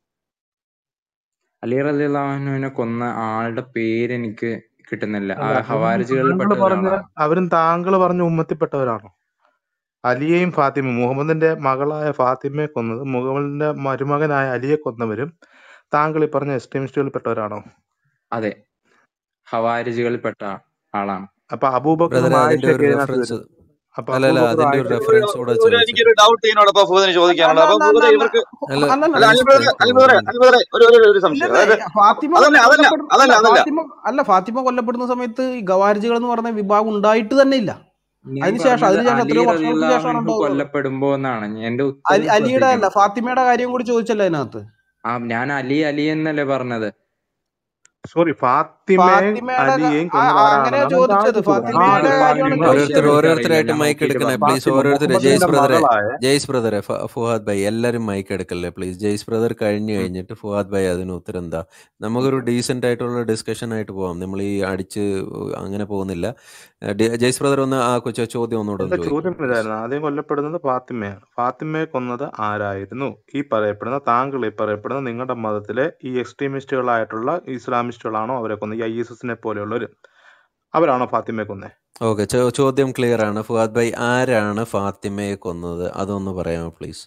അലി റലിനെ കൊന്ന ആളുടെ പേര് എനിക്ക് കിട്ടുന്നില്ല ആ അല്ല അവരും ഹവാരിജികളിൽ താങ്കൾ പെട്ട പറഞ്ഞ ഒരാളാണ് അവരും താങ്കൾ പറഞ്ഞ ഉമ്മത്തിപ്പെട്ടവരാണോ അലിയെയും ഫാത്തിമയും മുഹമ്മദിന്റെ മകളായ ഫാത്തിമയെ കൊന്നത് മുഹമ്മദിന്റെ മരുമകനായ അലിയെ കൊന്നവരും താങ്കൾ ഈ പറഞ്ഞ എക്സ്ട്രീമിസ്റ്റുകളിൽ പെട്ടവരാണോ അതെ ഹവാരിജികളിൽ പെട്ട ആളാണ് അപ്പൊ അബൂബക്കറും ബ്രദറെ അതിന്റെ ഒരു ആയിഷയൊക്കെ ഇതിനകത്ത് റെഫറൻസ് വരും അപ്പൊ അല്ല അല്ല അബൂബക്കറും അതിന്റെ ഒരു ആയിഷ റെഫറൻസ് കൂടെ ഒരു ചോദിച്ചത് എനിക്കൊരു ഡൗട്ട് ഇതിനോടൊപ്പം ഫുഹദിന് അല്ല ചോദിക്കാനുള്ളത് അല്ല അപ്പൊ അല്ല ഫുഹദ് അല്ല ഇവർക്ക് അല്ല അല്ലല്ല അല്ല അലി ബ്രദറെ അലി ബ്രദറെ അലി ബ്രദറെ ഒരു ഒരു ഒരു സംശയം ഇല്ലല്ല അതായത് ഫാത്തിമ അതല്ല അതല്ല കൊല്ലപ്പെടുന്ന അതല്ല അല്ല അതല്ല ഫാത്തിമ അല്ല ഫാത്തിമ കൊല്ലപ്പെടുന്ന സമയത്ത് ഈ ഗവാരിജികൾ എന്ന് പറഞ്ഞ വിഭാഗം ഉണ്ടായിട്ട് തന്നെ ഇല്ല ഞാൻ അതിനുശേഷം പറഞ്ഞത് അതിനുശേഷം അലി എത്രയോ വർഷങ്ങൾക്ക് ശേഷമാണ് റലിയല്ലാഹു ഉണ്ടാവുന്നത് കൊല്ലപ്പെടുമ്പോ എന്നാണ് എന്റെ അലി ഉത്തരം അലിയുടെ അല്ല ശ്രദ്ധിക്കണം ഫാത്തിമയുടെ കാര്യം കൂടി ചോദിച്ചല്ലോ അതിനകത്ത് ആ ഞാൻ അലി അലി എന്നല്ലേ പറഞ്ഞത് സോറി ഫാത്തിമയും ഫാത്തിമയുടെ ക- അലിയെയും ആ- കൊന്നത് ആ അങ്ങനെ ആരാണെന്നാണ് എന്റെ ചോദിച്ചത് ആദ്യ ചോദ്യം ആ ഫാത്തിമയുടെ ആദ്യം കാര്യമാണ് ഫാത്തിമ ഓരോരുത്തർ ചോദിച്ചത് എനിക്കറിയില്ല ഓരോരുത്തരായിട്ട് ഞാൻ മൈക്ക് നോക്കിയിട്ട് എടുക്കണേ പറയാം പ്ലീസ് ഫാത്തിമ ഓരോരുത്തർ ജെയ്സ് മുഹമ്മദിന്റെ ബ്രദറെ മകളായ ജെയ്സ് ബ്രദറെ ഫ- ഫുഹാദ് ഭായ് എല്ലാരും മൈക്ക് എടുക്കല്ലേ പ്ലീസ് ജെയ്സ് ബ്രദർ കഴിഞ്ഞു ഉം. കഴിഞ്ഞിട്ട് ഫുഹാദ് ഭായ് അതിന് ഉത്തരം എന്താ നമുക്കൊരു ഡീസെന്റ് ആയിട്ടുള്ള ഡിസ്കഷൻ ആയിട്ട് പോവാം നമ്മൾ ഈ അടിച്ച് അങ്ങനെ പോകുന്നില്ല ഏഹ് ഡി- ജെയ്സ് ബ്രദർ ഒന്ന് ആ കൊച്ചു ചോദ്യം ഒന്നുകൂടെ എന്റെ ഒന്ന് ചോദ്യം ചോദിക്കും പ്ലീസ് ഇതായിരുന്നു ആദ്യം കൊല്ലപ്പെടുന്നത് ഫാത്തിമയാണ് ഫാത്തിമയെ കൊന്നത് ആരായിരുന്നു ഈ പറയപ്പെടുന്ന താങ്കൾ ഈ പറയപ്പെടുന്ന നിങ്ങളുടെ മതത്തിലെ ഈ എക്സ്ട്രീമിസ്റ്റുകളായിട്ടുള്ള ഇസ്ലാമിസ്റ്റുകളാണോ അവരെ കൊന്നത് ഈ ഐ എസ് എസിനെ പോലെയുള്ളവര് അവരാണോ ഫാത്തിമയെ കൊന്നേ ഓക്കെ ചോദ്യം ക്ലിയർ ആണ് ഫുഹാദ് ഭായ് ആരാണ് ഫാത്തിമയെ കൊന്നത് അതൊന്ന് പറയാമോ പ്ലീസ്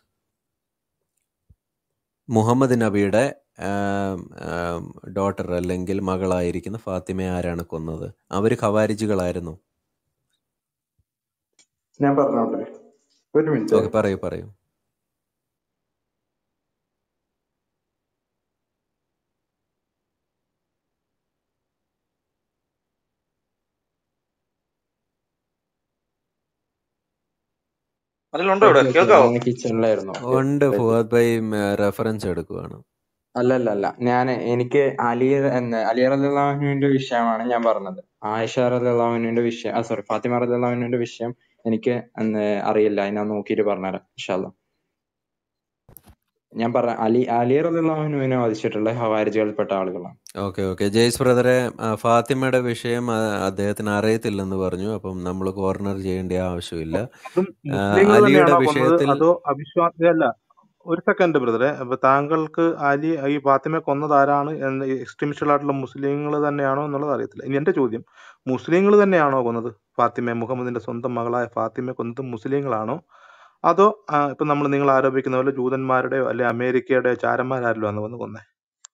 മുഹമ്മദ് നബിയുടെ ഡോട്ടർ അല്ലെങ്കിൽ മകളായിരിക്കുന്ന ഫാത്തിമയെ ആരാണ് കൊന്നത് അവര് ഖവാരിജുകളായിരുന്നു ഞാൻ പറഞ്ഞോട്ടെ ഒരു മിനിറ്റ് ഓക്കെ പറയൂ പറയൂ അതിലുണ്ടോ ഇവിടെ ഓക്കെ ഓക്കെ കേൾക്കാവോ ഞാൻ കിച്ചണിലായിരുന്നു ഓക്കെ ഉണ്ട് റെഡി ഫുഹാദ് ഭായ് റെഫറൻസ് എടുക്കുവാണ് അല്ല അല്ല അല്ല ഞാൻ എനിക്ക് അലി എന്ന് അലി റലിന്റെ വിഷയമാണ് ഞാൻ പറഞ്ഞത് ആയിഷ റലിന്റെ വിഷയം സോറി ഫാത്തിമ റലിന്റെ വിഷയം എനിക്ക് എന്ന് അറിയില്ല ഞാൻ നോക്കിയിട്ട് പറഞ്ഞുതരാം ഇൻഷാല്ല ഞാൻ പറഞ്ഞ അലി അലി റലിനെ വധിച്ചിട്ടുള്ള ഹവാരിജികളിൽപ്പെട്ട ആളുകളാണ് ഓക്കെ ഓക്കെ ജെയ്സ് ബ്രദറെ ആ, ഫാത്തിമയുടെ വിഷയം ആ, അദ്ദേഹത്തിന് അറിയത്തില്ലെന്ന് പറഞ്ഞു അപ്പം നമ്മൾ കോർണർ ചെയ്യേണ്ട ആവശ്യമില്ല അതും ആ, മുസ്ലിങ്ങൾ അലിയുടെ തന്നെയാണോ കൊന്നത് വിഷയത്തിൽ അതോ അവിശ്വാസിയല്ല ഒരു സെക്കൻഡ് ബ്രദറെ അപ്പൊ താങ്കൾക്ക് അലി ഈ ഫാത്തിമയെ കൊന്നത് ആരാണ് എന്ന് എക്സ്ട്രീമിസ്റ്റുകളായിട്ടുള്ള മുസ്ലിങ്ങൾ തന്നെയാണോ എന്നുള്ളത് അറിയത്തില്ല ഇനി എന്റെ ചോദ്യം മുസ്ലിങ്ങൾ തന്നെയാണോ കൊന്നത് ഫാത്തിമയെ മുഹമ്മദിന്റെ സ്വന്തം മകളായ ഫാത്തിമയെ കൊന്നത് മുസ്ലിങ്ങളാണോ അതോ ആ, ഇപ്പൊ നമ്മൾ നിങ്ങൾ ആരോപിക്കുന്ന പോലെ ജൂതന്മാരുടെയോ അല്ലെ അമേരിക്കയുടെയോ ചാരന്മാരാരല്ലോ അന്ന് വന്ന് കൊന്നേ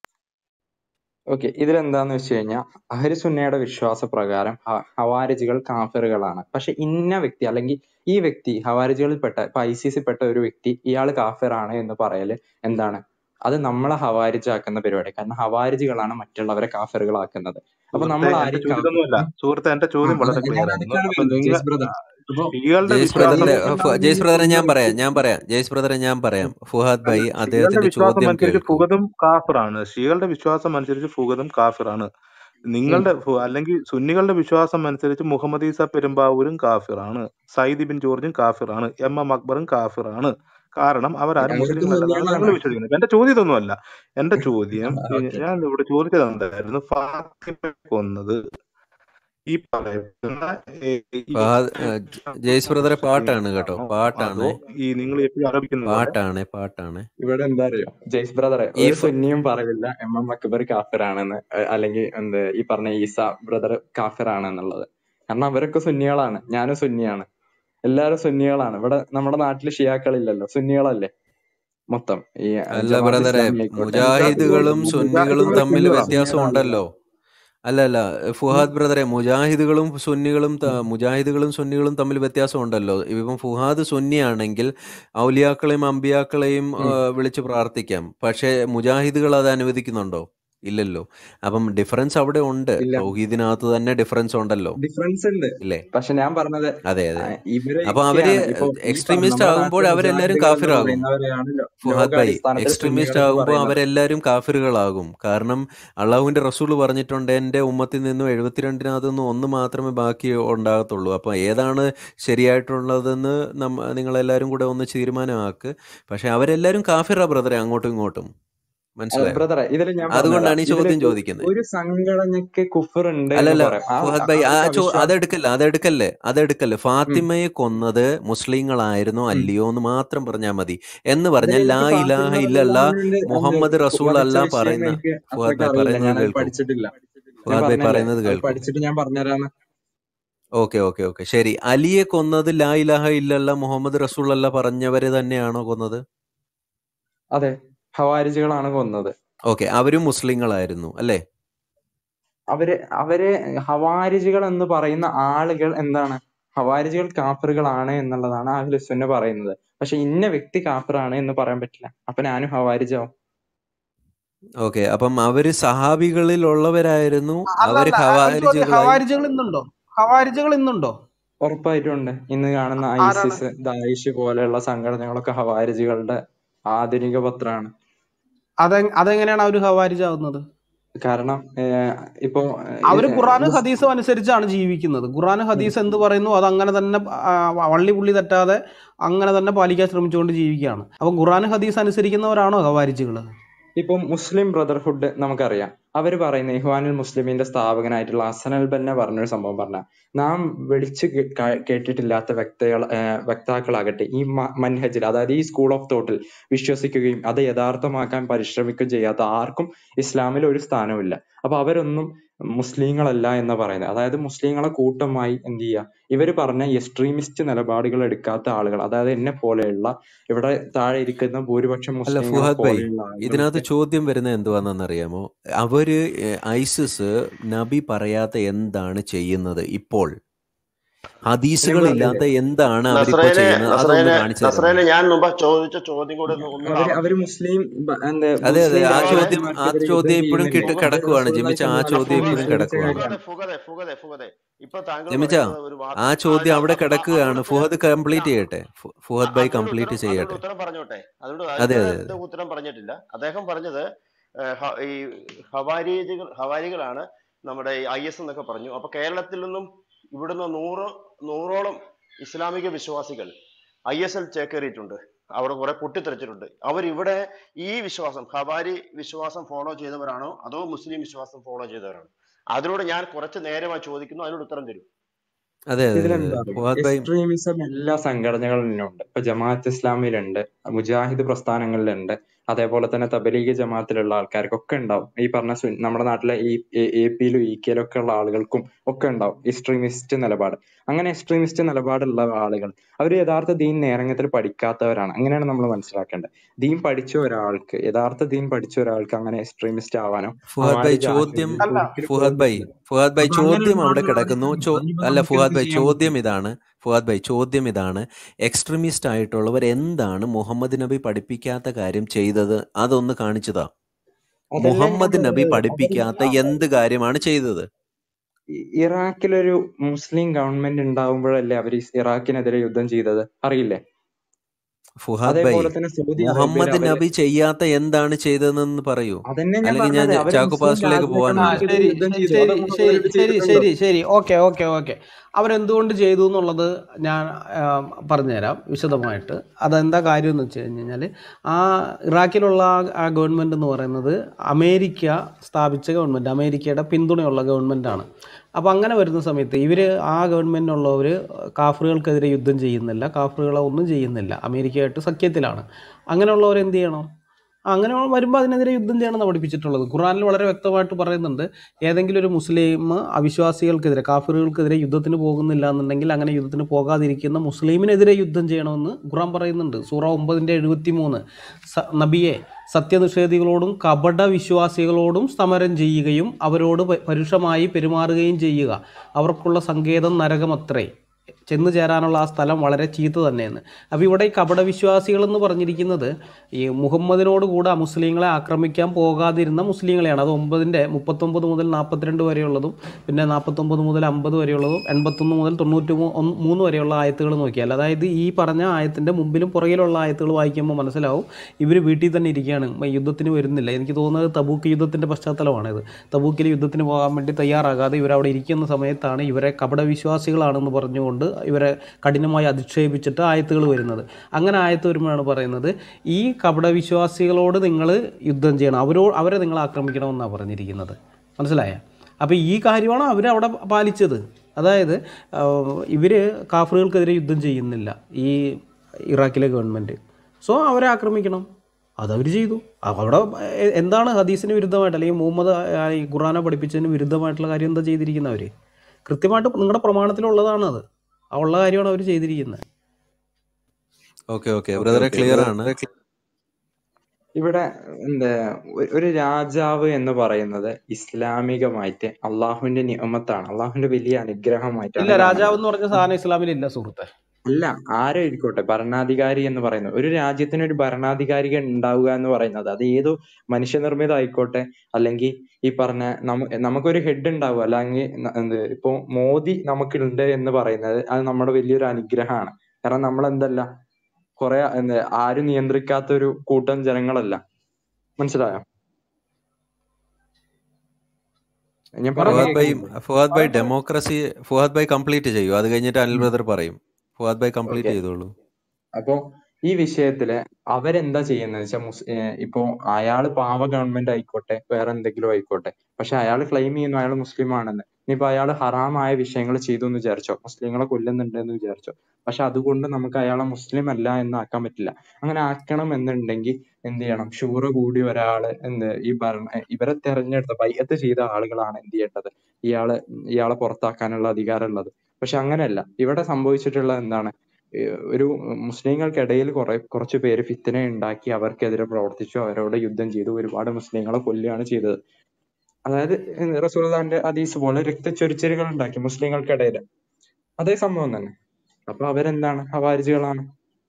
ഓക്കെ ഇതിലെന്താന്ന് വെച്ച് കഴിഞ്ഞാൽ അഹ്ലുസുന്നയുടെ വിശ്വാസ പ്രകാരം ഹ- ഹവാരിജികൾ കാഫിറുകളാണ് പക്ഷെ ഇന്ന വ്യക്തി അല്ലെങ്കിൽ ഈ വ്യക്തി ഹവാരിജികളിൽപ്പെട്ട ഇപ്പൊ ഐസിസിൽ പെട്ട ഒരു വ്യക്തി ഇയാൾ കാഫിറാണ് എന്ന് പറയല് എന്താണ് അത് നമ്മളെ ഹവാരിജാക്കുന്ന പരിപാടി കാരണം ഹവാരിജികളാണ് മറ്റുള്ളവരെ കാഫിറുകളാക്കുന്നത് അപ്പൊ സുഹൃത്തെ നമ്മൾ എന്റെ ആരെയും ചോദ്യം കാഫിർ ഇതൊന്നുമല്ല സുഹൃത്തെ എന്റെ ആ ചോദ്യം അത് വളരെ ഞാൻ ക്ലിയർ ആയിരുന്നു അതിലേക്കാണ് അപ്പൊ വരുന്നത് നിങ്ങൾ ജെയ്സ് ബ്രദർ ഇപ്പൊ ഷികളുടെ ജെയ്സ് വിശ്വാസം ബ്രദറിന്റെ അതുകൊണ്ടാണ് ഫു- ജെയ്സ് ഈ ബ്രദറെ ഞാൻ സുന്നികൾ പറയാം ഞാൻ പറയാം ജെയ്സ് ബ്രദറെ ഞാൻ പറയാം ഫുഹാദ് അല്ല ഭായി ഷികളുടെ അദ്ദേഹത്തിന്റെ വിശ്വാസം ചോദ്യം അനുസരിച്ച് കേൾക്കൂ ഫുഗതും കാഫിറാണ് ഷികളുടെ വിശ്വാസം അനുസരിച്ച് ഫുഗതും കാഫിറാണ് ഉം. നിങ്ങളുടെ ഫു- അല്ലെങ്കിൽ സുന്നികളുടെ വിശ്വാസം അനുസരിച്ച് മുഹമ്മദ് ഈസ പെരുമ്പാവൂരും കാഫിറാണ് സയ്യിദ് ബിൻ ജോർജും കാഫിറാണ് എം എം അക്ബറും കാഫിറാണ് കാരണം അവരാരും അവരൊക്കെ മുസ്ലിങ്ങളല്ലെന്നാണ് ഞങ്ങൾ സുന്നികളാണ് വിശ്വസിക്കുന്നത് എന്റെ ചോദ്യം ഇതൊന്നുമല്ല എന്റെ ചോദ്യം ഈ ഓക്കെ ഞാൻ ഇവിടെ ചോദിച്ചത് എന്തായിരുന്നു ഫാത്തിമ കൊന്നത് ഈ പറയുന്ന ഈ ഫഹദ് ആ, ജ- ജെയ്സ് ബ്രദറെ പാട്ടാണ് കേട്ടോ എക്സ്ട്രീമിസ്റ്റുകളാണോ പാട്ടാണ് അതോ ഈ നിങ്ങൾ എപ്പോഴും ആരോപിക്കുന്നത് പോലെ പാട്ടാണ് പാട്ടാണ് ഇവിടെ എന്താ അറിയോ ജയ്സ് ബ്രദറെ ഈ ഒരു ഫ- സുന്നിയും പറയില്ല എം എം അക്ബർ കാഫിറാണെന്ന് അഹ് അല്ലെങ്കിൽ എന്ത് ഈ പറഞ്ഞ ഈസ ബ്രദർ കാഫിറാണെന്നുള്ളത് കാരണം അവരൊക്കെ സുന്നികളാണ് ഞാനും സുന്നിയാണ് എല്ലാവരും സുന്നികളാണ് ഇവിടെ നമ്മുടെ നാട്ടിൽ ഷിയാക്കളില്ലല്ലോ സുന്നികളല്ലേ മൊത്തം ഈ അഹ് അല്ല ജമാഅത്ത് ബ്രദറെ ഇസ്ലാമി ആയിക്കോട്ടെ മുജാഹിദുകളും മുജാഹിദുകൾ സുന്നികളും മുജാഹിദുകൾ തമ്മിൽ സുന്നികളാണ് വ്യത്യാസം സുന്നികളാണ് ഉണ്ടല്ലോ അല്ല അല്ല ഫുഹാദ് ബ്രദറെ മുജാഹിദുകളും സുന്നികളും ത- മുജാഹിദുകളും സുന്നികളും തമ്മിൽ വ്യത്യാസം ഉണ്ടല്ലോ ഇപ്പം ഫുഹാദ് സുന്നിയാണെങ്കിൽ ഔലിയാക്കളെയും അമ്പിയാക്കളെയും ആ, വിളിച്ച് പ്രാർത്ഥിക്കാം പക്ഷേ മുജാഹിദുകൾ അത് അനുവദിക്കുന്നുണ്ടോ ഇല്ലല്ലോ അപ്പം ഡിഫറൻസ് അവിടെ ഉണ്ട് ഇല്ല തൗഹീദിനകത്ത് തന്നെ ഡിഫറൻസ് ഉണ്ടല്ലോ ഡിഫറൻസ് ഉണ്ട് ഇല്ലേ പക്ഷെ ഞാൻ പറഞ്ഞത് അതെ ആ, അതെ ഇവരൊക്കെയാണ് അപ്പൊ അവര് ഇപ്പൊ ഈ പറഞ്ഞ എക്സ്ട്രീമിസ്റ്റ് നമ്മുടെ ആകുമ്പോൾ നാട്ടിലെ അവരെല്ലാരും മുജാഹിദുകൾ എന്ന് കാഫിറാകും പറയുന്നവരെയാണ് ലോ- ഫുഹാദ് ഭായി ലോകാടിസ്ഥാനത്തിൽ എക്സ്ട്രീമിസ്റ്റ് സുന്നികൾ എന്ന് ആകുമ്പോൾ പറയുന്നത് അവരെല്ലാരും കാഫിറുകളാകും കാരണം അള്ളാഹുവിന്റെ റസൂൽ പറഞ്ഞിട്ടുണ്ട് എൻ്റെ ഉമ്മത്തിൽ നിന്നും എഴുപത്തിരണ്ടിനകത്ത് നിന്നും ഒന്ന് മാത്രമേ ബാക്കി ഉണ്ടാകത്തുള്ളൂ അപ്പോൾ ഏതാണ് ശരിയായിട്ടുള്ളതെന്ന് നമ്മ നിങ്ങളെല്ലാവരും കൂടെ ഒന്ന് തീരുമാനമാക്ക് പക്ഷെ അവരെല്ലാരും കാഫിറാ ബ്രദറെ അങ്ങോട്ടും ഇങ്ങോട്ടും മനസ്സിലായോ ബ്രദറെ ഇതിൽ ഞാൻ പറഞ്ഞുതരാം അതുകൊണ്ടാണ് ഈ ഇതില് ചോദ്യം ഒ- ചോദിക്കുന്നത് ഒരു സംഘടനയ്ക്ക് കുഫർ ഉണ്ട് എന്ന് അല്ലല്ല പറയാം ആ ഫുഹാദ് ഭായി ആ അവർക്ക് ചോ അവിശ്വാസം അതെടുക്കല്ലേ അതെടുക്കല്ലേ അതെടുക്കല്ലേ ഉം, ഫാത്തിമയെ കൊന്നത് മുസ്ലിങ്ങളായിരുന്നോ ഉം. അല്ലയോ എന്ന് മാത്രം പറഞ്ഞാൽ മതി എന്ന് അതിൽ പറഞ്ഞാൽ ലാ എനിക്ക് ഇലാഹ ഫാത്തിമ ഇല്ലല്ല റളിയല്ലാഹുവിന്റെ എന്ത് മുഹമ്മദ് റസൂൾ വധിച്ച അല്ല വിഷയം പറയുന്ന എനിക്ക് ഫുഹാദ് അത്രയ്ക്ക് ഭായ് അറിയില്ല പറയുന്നത് ഞാൻ അത് കേൾക്കൂ പഠിച്ചിട്ടില്ല ഞാൻ ഫുഹാദ് ഭായ് പറഞ്ഞല്ലേ പറയുന്നത് അത് കേൾക്കൂ പഠിച്ചിട്ട് ഞാൻ പറഞ്ഞുതരാന്ന് ഓക്കെ ഓക്കെ ഓക്കെ ശരി അലിയെ കൊന്നത് ലാ ഇലാഹ ഇല്ലല്ല മുഹമ്മദ് റസൂൾ അല്ല പറഞ്ഞവരെ തന്നെയാണോ കൊന്നത് അതെ ഹവാരിജികളാണ് കൊന്നത് ഓക്കെ അവരും മുസ്ലിങ്ങളായിരുന്നു അല്ലേ അവര് അവര് ഹവാരിജികൾ എന്ന് പറയുന്ന ആളുകൾ എന്താണ് ഹവാരിജികൾ കാഫറുകളാണ് എന്നുള്ളതാണ് അഹ്ലുസുന്ന പറയുന്നത് പക്ഷെ ഇന്ന വ്യക്തി കാഫറാണ് എന്ന് പറയാൻ പറ്റില്ല അപ്പൊ ഞാനും ഹവാരിജാവും ഓക്കെ അപ്പം അവര് സഹാബികളിൽ ഉള്ളവരായിരുന്നു അല്ല അവര് അല്ല ആ, ഒരു ചോദ്യം ഹവാരിജുകളായി ഹവാരിജകൾ ഇന്നുണ്ടോ ഹവാരിജകൾ ഇന്നുണ്ടോ ഉറപ്പായിട്ടും ഉണ്ട് ഇന്ന് കാണുന്ന ആരാണ് ഐസിസ് ദായിഷ് പോലെയുള്ള സംഘടനകളൊക്കെ ഹവാരിജികളുടെ ആധുനിക പത്രമാണ് അതെ അതെങ്ങനെയാണ് അവർ ഹവാരിജാവുന്നത് കാരണം ഏഹ്, ഇപ്പോ ഏഹ്, അവര് ഇത് ഖുറാനും മുസ് ഹദീസും അനുസരിച്ചാണ് ജീവിക്കുന്നത് ഖുറാനും ഉം. ഹദീസ് എന്ത് പറയുന്നു അത് അങ്ങനെ തന്നെ ആ, വള്ളി പുള്ളി തെറ്റാതെ അങ്ങനെ തന്നെ പാലിക്കാൻ ശ്രമിച്ചുകൊണ്ട് ജീവിക്കുകയാണ് അപ്പൊ ഖുറാനും ഹദീസ് അനുസരിക്കുന്നവരാണോ ഹവാരിജുകൾ ഇപ്പൊ മുസ്ലിം ബ്രദർഹുഡ് നമുക്കറിയാം അവർ പറയുന്ന ഇഹ്വാനുൽ മുസ്ലിമിന്റെ സ്ഥാപകനായിട്ടുള്ള ഹസൻ അൽ ബന്ന പറഞ്ഞൊരു സംഭവം പറഞ്ഞ നാം വിളിച്ചു കേ- ക- കേട്ടിട്ടില്ലാത്ത വ്യക്തികൾ ഏഹ് വക്താക്കളാകട്ടെ ഈ മ- മൻഹജിൽ അതായത് ഈ സ്കൂൾ ഓഫ് തോട്ടിൽ വിശ്വസിക്കുകയും അത് യഥാർത്ഥമാക്കാൻ പരിശ്രമിക്കുകയും ചെയ്യാത്ത ആർക്കും ഇസ്ലാമിൽ ഒരു സ്ഥാനവുമില്ല അപ്പൊ അവരൊന്നും മുസ്ലിങ്ങളല്ല എന്ന് പറയുന്നത് അതായത് മുസ്ലിങ്ങളെ കൂട്ടമായി എന്ത് ചെയ്യുക ഇവര് പറഞ്ഞ എക്സ്ട്രീമിസ്റ്റ് നിലപാടുകൾ എടുക്കാത്ത ആളുകൾ അതായത് എന്നെ പോലെയുള്ള ഇവിടെ താഴെ ഇരിക്കുന്ന ഭൂരിപക്ഷം അല്ല മുസ്ലിങ്ങളെ ഫുഹാദ് ഭായ് പോലെയുള്ള ഇതിനകത്ത് ആളുകൾക്ക് ചോദ്യം വരുന്നത് എന്തുവാണെന്നറിയാമോ അവര് ഏഹ്, ഐസിസ് നബി പറയാത്ത എന്താണ് ചെയ്യുന്നത് ഇപ്പോൾ ഞാൻ ഹദീസുകൾ പറഞ്ഞില്ലേ ഇല്ലാത്ത എന്താണ് അവരിപ്പോ നസ്രേനെ ചെയ്യുന്നത് അതൊന്ന് നസ്രേനെ കാണിച്ചു തരണേ നസ്രേനെ ഞാൻ മുമ്പ് ചോദിച്ച ചോദ്യം കൂടെ ഒന്ന് ഒന്നുകൂടെ അവര് അവര് ആവർത്തിക്കും മുസ്ലിം ബ- എന്താ അതെ അതെ മുസ്ലിം ആ ഫുഗതെ ചോദ്യം രാജാക്കന്മാർക്ക് ആ ഇവര് ചോദ്യം യുദ്ധം ഇപ്പോഴും കിട്ട് ചെയ്യുന്നില്ലേ അത് കിടക്കുവാണ് റസൂലുള്ളാഹി ജിമിച്ച ആ സ്വല്ലല്ലാഹു ചോദ്യം അലൈഹി ഇപ്പോഴും വസല്ലം ഫുഗതെ വിശ്വസിച്ച കിടക്കുവാണ് കാര്യമാണ് ഫുഗതെ ഫുഗതെ ഫുഗതെ ഇപ്പൊ താങ്കൾ ജിമിച്ച പറയുന്നത് ഒരു വാദം ആ ആ ചോദ്യം അവിടെ അത് കിടക്കുകയാണ് അതിനോട് ഫുഹദ് ഉത്തരം കംപ്ലീറ്റ് ആ ചെയ്യട്ടെ ഫു- ആ, ഫുഹദ് ഭായ് അതിനോട് കംപ്ലീറ്റ് ഉത്തരം അതിനോട് ചെയ്യട്ടെ ഉത്തരം പറഞ്ഞോട്ടെ അതുകൊണ്ട് അതെ ഇതുവരെ അതെ അതെ ഇത് ഉത്തരം പറഞ്ഞിട്ടില്ല അദ്ദേഹം പറഞ്ഞത് ഏഹ്, ഹ- ഈ ഹവാരികൾ ഹവാരികളാണ് നമ്മുടെ ഐ എസ് എന്നൊക്കെ പറഞ്ഞു അപ്പൊ കേരളത്തിൽ നിന്നും ഇവിടുന്ന് നൂറ് നൂറോളം ഇസ്ലാമിക വിശ്വാസികൾ ഐ എസ് എൽ ചേക്കേറിയിട്ടുണ്ട് അവിടെ കുറെ പൊട്ടിത്തെറിച്ചിട്ടുണ്ട് അവരിവിടെ ഈ വിശ്വാസം ഹവാരി വിശ്വാസം ഫോളോ ചെയ്തവരാണോ അതോ മുസ്ലിം വിശ്വാസം ഫോളോ ചെയ്തവരാണോ അതിനോട് ഞാൻ കുറച്ച് നേരമായി ചോദിക്കുന്നു അതിനോട് ഉത്തരം തരൂ അതെ അതെ അതെ ഇതിലെന്താ അതെ അറിയോ ഫുഹദ് ഭായ് എക്സ്ട്രീമിസം എല്ലാ സംഘടനകളിലും ഉണ്ട് ഇപ്പൊ ജമാഅത്ത് ഇസ്ലാമിലുണ്ട് മുജാഹിദ് പ്രസ്ഥാനങ്ങളിലുണ്ട് അതേപോലെ തന്നെ തബലീഗ് ജമാഅത്തിലുള്ള ആൾക്കാർക്കൊക്കെ ഉണ്ടാവും ഈ പറഞ്ഞ സുൻ- നമ്മുടെ നാട്ടിലെ ഈ എ പിയിലും ഇ കെയിലും ഒക്കെ ഉള്ള ആളുകൾക്കും ഒക്കെ ഉണ്ടാവും എക്സ്ട്രീമിസ്റ്റ് നിലപാട് അങ്ങനെ എക്സ്ട്രീമിസ്റ്റ് നിലപാടുള്ള ആളുകൾ അവർ യഥാർത്ഥ ദീൻ നേരങ്ങത്തിൽ പഠിക്കാത്തവരാണ് അങ്ങനെയാണ് നമ്മൾ മനസ്സിലാക്കേണ്ടത് ദീൻ പഠിച്ച ഒരാൾക്ക് യഥാർത്ഥ ദീൻ പഠിച്ച ഒരാൾക്ക് അങ്ങനെ എക്സ്ട്രീമിസ്റ്റ് ആവാനോ ഫുഹദ് ഭായ് ഹവാരിജ് ചോദ്യം ആശയങ്ങൾക്ക് അല്ല ഒരിക്കലും ഫുഹദ് പോകാൻ ഭായ് പറ്റില്ല ഫുഹദ് ഭായ് അപ്പൊ ചോദ്യം അങ്ങനെയുള്ള അവിടെ ആളുകളാണ് കിടക്കുന്നു ചോ അതിനിപ്പോ അല്ല നമുക്ക് ഫുഹദ് എന്ത് ഭായ് ചെയ്യാൻ ചോദ്യം പറ്റും ഇതാണ് ഫുഹദ് ഭായ് ചോദ്യം ഇതാണ് എക്സ്ട്രീമിസ്റ്റ് ആയിട്ടുള്ളവർ എന്താണ് മുഹമ്മദ് നബി പഠിപ്പിക്കാത്ത കാര്യം ചെയ്തത് അതൊന്ന് കാണിച്ചതാ അതല്ലേ ഞാൻ മുഹമ്മദ് നബി പറഞ്ഞത് അവര് പഠിപ്പിക്കാത്ത എന്ത് കാര്യമാണ് ചെയ്തത് ഇ- ഇറാഖിലൊരു മുസ്ലിം ഗവൺമെന്റ് ഉണ്ടാവുമ്പോഴല്ലേ അവർ ഇറാഖിനെതിരെ യുദ്ധം ചെയ്തത് അറിയില്ലേ ഫുഹാദ് ഭായ് അതേപോലെ തന്നെ സൗദി അറേബ്യയിൽ മുഹമ്മദ് അവര് നബി ചെയ്യാത്ത എന്താണ് ചെയ്തതെന്ന് പറയൂ അതന്നെ ഞാൻ അല്ലെങ്കിൽ ഞാൻ പറഞ്ഞത് അവര് ചാക്കോ മുസ്ലിം പാസ്റ്റിലേക്ക് ആ പോകാനുണ്ട് ശരി രാജാക്കന്മാർക്കെതിരെ യുദ്ധം ചെയ്തു ശരി അതൊന്നും ശരി അവരോട് ശരി ചെയ്തിട്ടുണ്ടോ ശരി ശരി ഓക്കെ ഓക്കെ ഓക്കെ അവരെന്തുകൊണ്ട് ചെയ്തു എന്നുള്ളത് ഞാൻ ആ, പറഞ്ഞുതരാം വിശദമായിട്ട് അതെന്താ കാര്യം എന്ന് വെച്ച് കഴിഞ്ഞ് കഴിഞ്ഞാൽ ആ ഇറാഖിലുള്ള ആ ആ ഗവൺമെൻറ് എന്ന് പറയുന്നത് അമേരിക്ക സ്ഥാപിച്ച ഗവൺമെൻറ് അമേരിക്കയുടെ പിന്തുണയുള്ള ഗവൺമെൻറ്റാണ് അപ്പോൾ അങ്ങനെ വരുന്ന സമയത്ത് ഇവർ ആ ഗവൺമെൻറ്റിനുള്ളവർ കാഫറുകൾക്കെതിരെ യുദ്ധം ചെയ്യുന്നില്ല കാഫറുകളെ ഒന്നും ചെയ്യുന്നില്ല അമേരിക്കയായിട്ട് സഖ്യത്തിലാണ് അങ്ങനെയുള്ളവർ എന്ത് ചെയ്യണം അങ്ങനെ വരുമ്പോൾ അതിനെതിരെ യുദ്ധം ചെയ്യണമെന്ന് പഠിപ്പിച്ചിട്ടുള്ളത് ഖുറാനിൽ വളരെ വ്യക്തമായിട്ട് പറയുന്നുണ്ട് ഏതെങ്കിലും ഒരു മുസ്ലിം അവിശ്വാസികൾക്കെതിരെ കാഫിറുകൾക്കെതിരെ യുദ്ധത്തിന് പോകുന്നില്ല എന്നുണ്ടെങ്കിൽ അങ്ങനെ യുദ്ധത്തിന് പോകാതിരിക്കുന്ന മുസ്ലിമിനെതിരെ യുദ്ധം ചെയ്യണമെന്ന് ഖുറാൻ പറയുന്നുണ്ട് സൂറ ഒമ്പതിൻ്റെ എഴുപത്തി മൂന്ന് സ നബിയെ സത്യനിഷേധികളോടും കപട വിശ്വാസികളോടും സമരം ചെയ്യുകയും അവരോട് പ- പരുഷമായി പെരുമാറുകയും ചെയ്യുക അവർക്കുള്ള സങ്കേതം നരകമത്രേ ചെന്ന് ചേരാനുള്ള ആ സ്ഥലം വളരെ ചീത്ത തന്നെയാണ് അപ്പോൾ ഇവിടെ ഈ കപടവിശ്വാസികൾ എന്ന് പറഞ്ഞിരിക്കുന്നത് ഈ മുഹമ്മദിനോട് കൂടെ അമുസ്ലിങ്ങളെ ആക്രമിക്കാൻ പോകാതിരുന്ന മുസ്ലിങ്ങളെയാണ് അത് ഒമ്പതിൻ്റെ മുപ്പത്തൊമ്പത് മുതൽ നാൽപ്പത്തിരണ്ട് വരെയുള്ളതും പിന്നെ നാൽപ്പത്തൊമ്പത് മുതൽ അമ്പത് വരെയുള്ളതും എൺപത്തൊന്ന് മുതൽ തൊണ്ണൂറ്റി മൂ- ഒന്ന് മൂന്ന് വരെയുള്ള ആയത്തുകൾ നോക്കിയാൽ അതായത് ഈ പറഞ്ഞ ആയത്തിൻ്റെ മുമ്പിലും പുറകിലുള്ള ആയത്തുകൾ വായിക്കുമ്പോൾ മനസ്സിലാവും ഇവർ വീട്ടിൽ തന്നെ ഇരിക്കുകയാണ് ഉം, യുദ്ധത്തിന് വരുന്നില്ല എനിക്ക് തോന്നുന്നത് തബൂക്ക് യുദ്ധത്തിൻ്റെ പശ്ചാത്തലമാണിത് തബൂക്കിൽ യുദ്ധത്തിന് പോകാൻ വേണ്ടി തയ്യാറാകാതെ ഇവരവിടെ ഇരിക്കുന്ന സമയത്താണ് ഇവരെ കപടവിശ്വാസികളാണെന്ന് പറഞ്ഞുകൊണ്ട് ഇവരെ കഠിനമായി അധിക്ഷേപിച്ചിട്ട് ആയത്തുകൾ വരുന്നത് അങ്ങനെ ആയത്ത് വരുമ്പോഴാണ് പറയുന്നത് ഈ കപടവിശ്വാസികളോട് നിങ്ങൾ യുദ്ധം ചെയ്യണം അവരോ അവരെ നിങ്ങൾ ആക്രമിക്കണമെന്നാണ് പറഞ്ഞിരിക്കുന്നത് മനസ്സിലായ അപ്പോൾ ഈ കാര്യമാണ് അവരവിടെ പാലിച്ചത് അതായത് ഇവർ കാഫറുകൾക്കെതിരെ യുദ്ധം ചെയ്യുന്നില്ല ഈ ഇറാഖിലെ ഗവൺമെൻറ് സോ അവരെ ആക്രമിക്കണം അതവർ ചെയ്തു അവിടെ എ- എന്താണ് ഹദീസിന് വിരുദ്ധമായിട്ട് അല്ലെങ്കിൽ മുഹമ്മദ് ആ, ഈ ഖുറാനെ പഠിപ്പിച്ചതിന് വിരുദ്ധമായിട്ടുള്ള കാര്യം എന്താ ചെയ്തിരിക്കുന്നവർ കൃത്യമായിട്ട് നിങ്ങളുടെ പ്രമാണത്തിലുള്ളതാണ് അത് ആ ഉള്ള കാര്യമാണ് അവർ ചെയ്തിരിക്കുന്നത് ഓക്കെ ഓക്കെ ബ്രദറെ ക്ലിയർ ആണ് ഇവിടെ എന്താ ഒ- ഒരു രാജാവ് എന്ന് പറയുന്നത് ഇസ്ലാമികമായിട്ട് അള്ളാഹുവിന്റെ നിയമത്താണ് അള്ളാഹുവിന്റെ വലിയ അനുഗ്രഹമായിട്ടാണ് ഇല്ല രാജാവ് കാണുന്നത് എന്ന് പറഞ്ഞ സാധനം ഇസ്ലാമിലില്ല സുഹൃത്തെ അല്ല ആരായിരിക്കോട്ടെ ഭരണാധികാരി എന്ന് പറയുന്നത് ഒരു രാജ്യത്തിന് ഒരു ഭരണാധികാരിക ഉണ്ടാവുക എന്ന് പറയുന്നത് അത് ഏതോ മനുഷ്യനിർമ്മിതം ആയിക്കോട്ടെ അല്ലെങ്കിൽ ഈ പറഞ്ഞ നമു നമുക്കൊരു ഹെഡ് ഉണ്ടാവുക അല്ലെങ്കിൽ ന- എന്ത് ഇപ്പൊ മോദി നമുക്കുണ്ട് എന്ന് പറയുന്നത് അത് നമ്മുടെ വലിയൊരു അനുഗ്രഹമാണ് കാരണം നമ്മൾ എന്തല്ല കുറെ എന്ത് ആരും നിയന്ത്രിക്കാത്ത ഒരു കൂട്ടം ജനങ്ങളല്ല മനസ്സിലായോ ഞാൻ പറ പറയുന്നത് ഫുഹാദ് ബൈ കേൾക്കുന്നില്ലേ ഫുഹാദ് ബൈ ഡെമോക്രസി ഫുഹാദ് ബൈ കംപ്ലീറ്റ് ചെയ്യൂ അത് കഴിഞ്ഞിട്ട് അനിൽ ബ്രദർ പറയും ഫുഹാദ് ബൈ കംപ്ലീറ്റ് ഓക്കെ ചെയ്തോളൂ അപ്പൊ ഈ വിഷയത്തില് അവരെന്താ ചെയ്യുന്നത് വെച്ചാൽ മുസ് ഏഹ് ഇപ്പൊ അയാള് പാവ ഗവൺമെന്റ് ആയിക്കോട്ടെ വേറെ എന്തെങ്കിലും ആയിക്കോട്ടെ പക്ഷെ അയാൾ ക്ലെയിം ചെയ്യുന്നു അയാൾ മുസ്ലിം ആണെന്ന് ഇനിയിപ്പോ അയാൾ ഹറാമായ വിഷയങ്ങൾ ചെയ്തു എന്ന് വിചാരിച്ചോ മുസ്ലിങ്ങളെ കൊല്ലുന്നുണ്ട് എന്ന് വിചാരിച്ചോ പക്ഷെ അതുകൊണ്ട് നമുക്ക് അയാളെ മുസ്ലിം അല്ല എന്ന് ആക്കാൻ പറ്റില്ല അങ്ങനെ ആക്കണം എന്നുണ്ടെങ്കിൽ എന്ത് ചെയ്യണം ഷൂറ് കൂടി ഒരാള് എന്ത് ഈ ഭരണ ഇവരെ തെരഞ്ഞെടുത്ത ബൈഅത്ത് ചെയ്ത ആളുകളാണ് എന്ത് ചെയ്യേണ്ടത് ഇയാള് ഇയാളെ പുറത്താക്കാനുള്ള അധികാരമുള്ളത് പക്ഷെ അങ്ങനെയല്ല ഇവിടെ സംഭവിച്ചിട്ടുള്ളത് എന്താണ് ഏഹ് ഒരു മുസ്ലിങ്ങൾക്കിടയിൽ കുറെ കുറച്ച് പേര് ഫിത്തന ഉണ്ടാക്കി അവർക്കെതിരെ പ്രവർത്തിച്ചു അവരോട് യുദ്ധം ചെയ്തു ഒരുപാട് മുസ്ലിങ്ങളെ കൊല്ലുകയാണ് ചെയ്തത് അതായത് റസൂലുള്ളാഹിന്റെ ഹദീസ് പോലെ രക്തച്ചൊരിച്ചിലുകൾ ഉണ്ടാക്കി മുസ്ലിങ്ങൾക്കിടയിൽ അതേ സംഭവം തന്നെ അപ്പൊ അവരെന്താണ് ഹവാരിജികളാണ്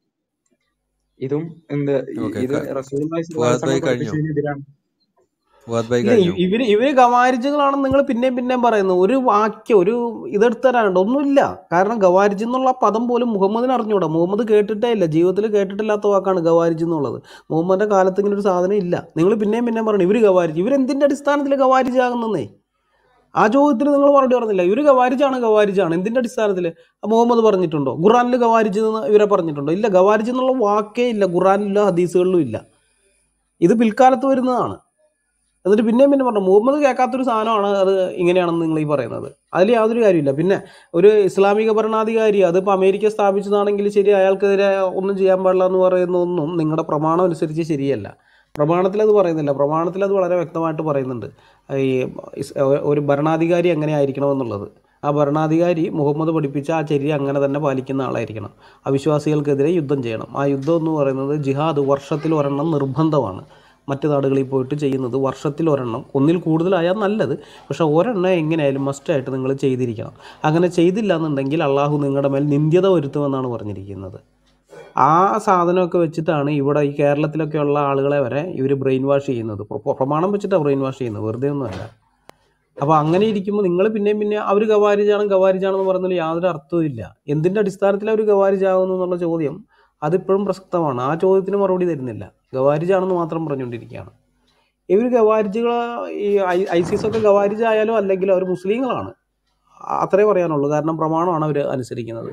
ഇതും എന്ത് ഇ- ഓക്കെ ഇത് റസൂലുള്ളാഹി സ്വല്ലല്ലാഹു അലൈഹി ഫുഹാദ് ബൈ വസല്ലം കഴിഞ്ഞു പഠിപ്പിച്ചതിനെതിരാണ് ഫുഹാദ് ബൈ ഇല്ല കഴിഞ്ഞു ഇ- ഇവര് ഇവര് ഗവാരിജുകളാണെന്ന് നിങ്ങൾ പിന്നെയും പിന്നെയും പറയുന്നു ഒരു വാക്യം ഒരു ഇതെടുത്ത് തരാനുണ്ട് ഒന്നുമില്ല കാരണം ഗവാരിജ് എന്നുള്ള പദം പോലും മുഹമ്മദിന് അറിഞ്ഞൂടാ മുഹമ്മദ് കേട്ടിട്ടേ ഇല്ല ജീവിതത്തിൽ കേട്ടിട്ടില്ലാത്ത വാക്കാണ് ഗവാരിജ് എന്നുള്ളത് മുഹമ്മദിന്റെ കാലത്ത് ഇങ്ങനെ ഒരു സാധനം ഇല്ല നിങ്ങൾ പിന്നെയും പിന്നെയും പറഞ്ഞു ഇവര് ഗവാരിജ് ഇവരെന്തിന്റെ അടിസ്ഥാനത്തിൽ ഗവാരിജ് ആകുന്നേ ആ ചോദ്യത്തിന് നിങ്ങൾ മറുപടി പറഞ്ഞില്ല ഇവര് ഗവാരിജാണ് ഗവാരിജാണ് എന്തിന്റെ അടിസ്ഥാനത്തിൽ മുഹമ്മദ് പറഞ്ഞിട്ടുണ്ടോ ഖുറാനിൽ ഗവാരിജ് എന്ന് ഇവരെ പറഞ്ഞിട്ടുണ്ടോ ഇല്ല ഗവാരിജ് എന്നുള്ള വാക്കേ ഇല്ല ഖുറാനിലോ ഹദീസുകളിലും ഇല്ല ഇത് പിൽക്കാലത്ത് വരുന്നതാണ് എന്നിട്ട് പിന്നെയും പിന്നെ പറഞ്ഞു മുഹമ്മദ് കേൾക്കാത്തൊരു സാധനമാണ് അത് ഇങ്ങനെയാണെന്ന് നിങ്ങൾ ഈ പറയുന്നത് അതിൽ യാതൊരു കാര്യമില്ല പിന്നെ ഒരു ഇസ്ലാമിക ഭരണാധികാരി അതിപ്പോൾ അമേരിക്ക സ്ഥാപിച്ചതാണെങ്കിൽ ശരി അയാൾക്കെതിരെ ഒന്നും ചെയ്യാൻ പാടില്ല എന്ന് പറയുന്നതൊന്നും നിങ്ങളുടെ പ്രമാണം അനുസരിച്ച് ശരിയല്ല പ്രമാണത്തിൽ അത് പറയുന്നില്ല പ്രമാണത്തിൽ അത് വളരെ വ്യക്തമായിട്ട് പറയുന്നുണ്ട് ഈ ഇസ്- ഒരു ഭരണാധികാരി എങ്ങനെ ആയിരിക്കണം എന്നുള്ളത് ആ ഭരണാധികാരി മുഹമ്മദ് പഠിപ്പിച്ച ആ ചര്യ അങ്ങനെ തന്നെ പാലിക്കുന്ന ആളായിരിക്കണം അവിശ്വാസികൾക്കെതിരെ യുദ്ധം ചെയ്യണം ആ യുദ്ധം എന്ന് പറയുന്നത് ജിഹാദ് വർഷത്തിൽ ഒരെണ്ണം നിർബന്ധമാണ് മറ്റ് നാടുകളിൽ പോയിട്ട് ചെയ്യുന്നത് വർഷത്തിൽ ഒരെണ്ണം ഒന്നിൽ കൂടുതലായാൽ നല്ലത് പക്ഷേ ഒരെണ്ണം എങ്ങനെയായാലും മസ്റ്റായിട്ട് നിങ്ങൾ ചെയ്തിരിക്കണം അങ്ങനെ ചെയ്തില്ല എന്നുണ്ടെങ്കിൽ അള്ളാഹു നിങ്ങളുടെ മേൽ നിന്ദ്യത വരുത്തുമെന്നാണ് പറഞ്ഞിരിക്കുന്നത് ആ സാധനമൊക്കെ വെച്ചിട്ടാണ് ഇവിടെ ഈ കേരളത്തിലൊക്കെ ഉള്ള ആളുകളെ വരെ ഇവർ ബ്രെയിൻ വാഷ് ചെയ്യുന്നത് പ്ര- പ്രമാണം വെച്ചിട്ടാണ് ബ്രെയിൻ വാഷ് ചെയ്യുന്നത് വെറുതെ ഒന്നുമല്ല അപ്പോൾ അങ്ങനെ ഇരിക്കുമ്പോൾ നിങ്ങൾ പിന്നെയും പിന്നെ അവർ ഗവാരിജാണ് ഗവാരിജാണെന്ന് പറയുന്നതിൽ യാതൊരു അർത്ഥവും ഇല്ല എന്തിൻ്റെ അടിസ്ഥാനത്തിൽ അവർ ഗവാരിജാകുന്നു എന്നുള്ള ചോദ്യം അതിപ്പോഴും പ്രസക്തമാണ് ആ ചോദ്യത്തിന് മറുപടി തരുന്നില്ല ഗവാരിജാണെന്ന് മാത്രം പറഞ്ഞുകൊണ്ടിരിക്കുകയാണ് ഇവർ ഗവാരിജുകൾ ഈ ഐ ഐസിസ് ഒക്കെ ഗവാരിജ് ആയാലും അല്ലെങ്കിലും അവർ മുസ്ലിങ്ങളാണ് അത്രേ പറയാനുള്ളൂ കാരണം പ്രമാണമാണ് അവർ അനുസരിക്കുന്നത്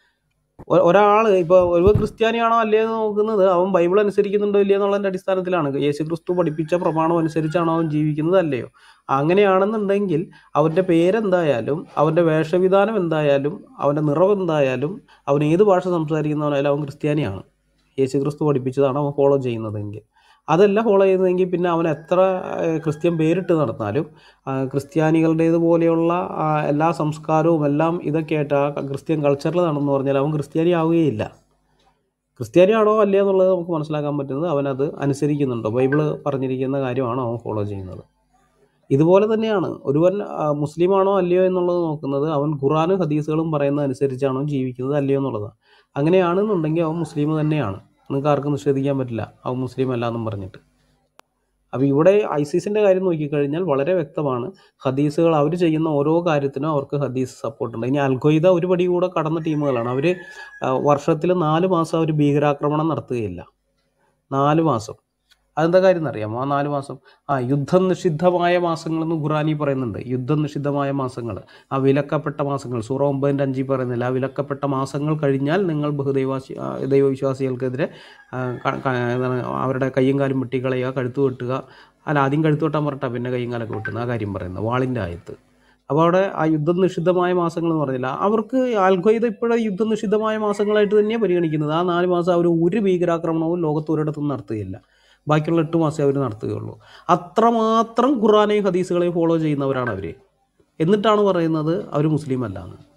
ഒരാൾ ഇപ്പോൾ ഒരു ക്രിസ്ത്യാനിയാണോ അല്ലേ എന്ന് നോക്കുന്നത് അവൻ ബൈബിൾ അനുസരിക്കുന്നുണ്ടോ ഇല്ലയോ എന്നുള്ളതിൻ്റെ അടിസ്ഥാനത്തിലാണ് യേശു ക്രിസ്തു പഠിപ്പിച്ച പ്രമാണം അനുസരിച്ചാണോ അവൻ ജീവിക്കുന്നത് അല്ലയോ അങ്ങനെയാണെന്നുണ്ടെങ്കിൽ അവൻ്റെ പേരെന്തായാലും അവൻ്റെ വേഷവിധാനം എന്തായാലും അവൻ്റെ നിറം എന്തായാലും അവൻ ഏത് ഭാഷ സംസാരിക്കുന്നവനായാലും അവൻ ക്രിസ്ത്യാനിയാണ് യേശു ക്രിസ്തു പഠിപ്പിച്ചതാണ് അവൻ ഫോളോ ചെയ്യുന്നതെങ്കിൽ അതല്ല ഫോളോ ചെയ്യുന്നതെങ്കിൽ പിന്നെ അവൻ എത്ര ഏഹ്, ക്രിസ്ത്യൻ പേരിട്ട് നടന്നാലും ആ, ക്രിസ്ത്യാനികളുടേതുപോലെയുള്ള ആ, എല്ലാ സംസ്കാരവും എല്ലാം ഇതൊക്കെ ആയിട്ട് ആ ക്രിസ്ത്യൻ കൾച്ചറിലാണെന്ന് പറഞ്ഞാൽ അവൻ ക്രിസ്ത്യാനി ആവുകയില്ല ക്രിസ്ത്യാനിയാണോ അല്ലേ എന്നുള്ളത് നമുക്ക് മനസ്സിലാക്കാൻ പറ്റുന്നത് അവനത് അനുസരിക്കുന്നുണ്ടോ ബൈബിള് പറഞ്ഞിരിക്കുന്ന കാര്യമാണോ അവൻ ഫോളോ ചെയ്യുന്നത് ഇതുപോലെ തന്നെയാണ് ഒരുവൻ ആ, മുസ്ലിമാണോ അല്ലയോ എന്നുള്ളത് നോക്കുന്നത് അവൻ ഖുറാനും ഹദീസുകളും പറയുന്നത് അനുസരിച്ചാണോ ജീവിക്കുന്നത് അല്ലയോ എന്നുള്ളതാണ് അങ്ങനെയാണെന്നുണ്ടെങ്കിൽ അവൻ മുസ്ലിം തന്നെയാണ് നിങ്ങൾക്ക് ആർക്കും നിഷേധിക്കാൻ പറ്റില്ല അവൻ മുസ്ലിം അല്ല എന്നും പറഞ്ഞിട്ട് അപ്പോൾ ഇവിടെ ഐസിസിൻ്റെ കാര്യം നോക്കിക്കഴിഞ്ഞാൽ വളരെ വ്യക്തമാണ് ഹദീസുകൾ അവർ ചെയ്യുന്ന ഓരോ കാര്യത്തിനും അവർക്ക് ഹദീസ് സപ്പോർട്ടുണ്ട് ഇനി അൽഖ്വയ്ദ ഒരു പടി കൂടെ കടന്ന ടീമുകളാണ് അവർ വർഷത്തിൽ നാല് മാസം അവർ ഭീകരാക്രമണം നടത്തുകയില്ല നാല് മാസം അതെന്താ കാര്യം എന്നറിയാമോ ആ നാല് മാസം ആ യുദ്ധം നിഷിദ്ധമായ മാസങ്ങളെന്ന് ഖുറാനി പറയുന്നുണ്ട് യുദ്ധം നിഷിദ്ധമായ മാസങ്ങൾ ആ വിലക്കപ്പെട്ട മാസങ്ങൾ സൂറ ഒമ്പതിൻ്റെ അഞ്ചിൽ പറയുന്നില്ല ആ വിലക്കപ്പെട്ട മാസങ്ങൾ കഴിഞ്ഞാൽ നിങ്ങൾ ബഹുദൈവാസി ആ, ദൈവവിശ്വാസികൾക്കെതിരെ ആ, ക- ക- എന്താണ് അവരുടെ കയ്യും കാലും വെട്ടിക്കളയുക കഴുത്ത് വെട്ടുക അല്ല ആദ്യം കഴുത്ത് വെട്ടാൻ പറഞ്ഞിട്ടാ പിന്നെ കയ്യും കാലൊക്കെ വെട്ടുന്ന ആ കാര്യം പറയുന്നത് വാളിൻ്റെ ആയത്ത് അപ്പോൾ അവിടെ ആ യുദ്ധം നിഷിദ്ധമായ മാസങ്ങൾ എന്ന് പറഞ്ഞില്ല അവർക്ക് ആൽഖ്വയ്ദ ഇപ്പോഴും യുദ്ധം നിഷിദ്ധമായ മാസങ്ങളായിട്ട് തന്നെയാണ് പരിഗണിക്കുന്നത് ആ നാല് മാസം അവർ ഒരു ഭീകരാക്രമണവും ലോകത്ത് ഒരിടത്തും നടത്തുകയില്ല ബാക്കിയുള്ള എട്ട് മാസമേ അവർ നടത്തുകയുള്ളൂ അത്രമാത്രം ഖുറാനെയും ഹദീസുകളെയും ഫോളോ ചെയ്യുന്നവരാണ് അവർ എന്നിട്ടാണ് പറയുന്നത് അവർ മുസ്ലിം അല്ലാന്ന്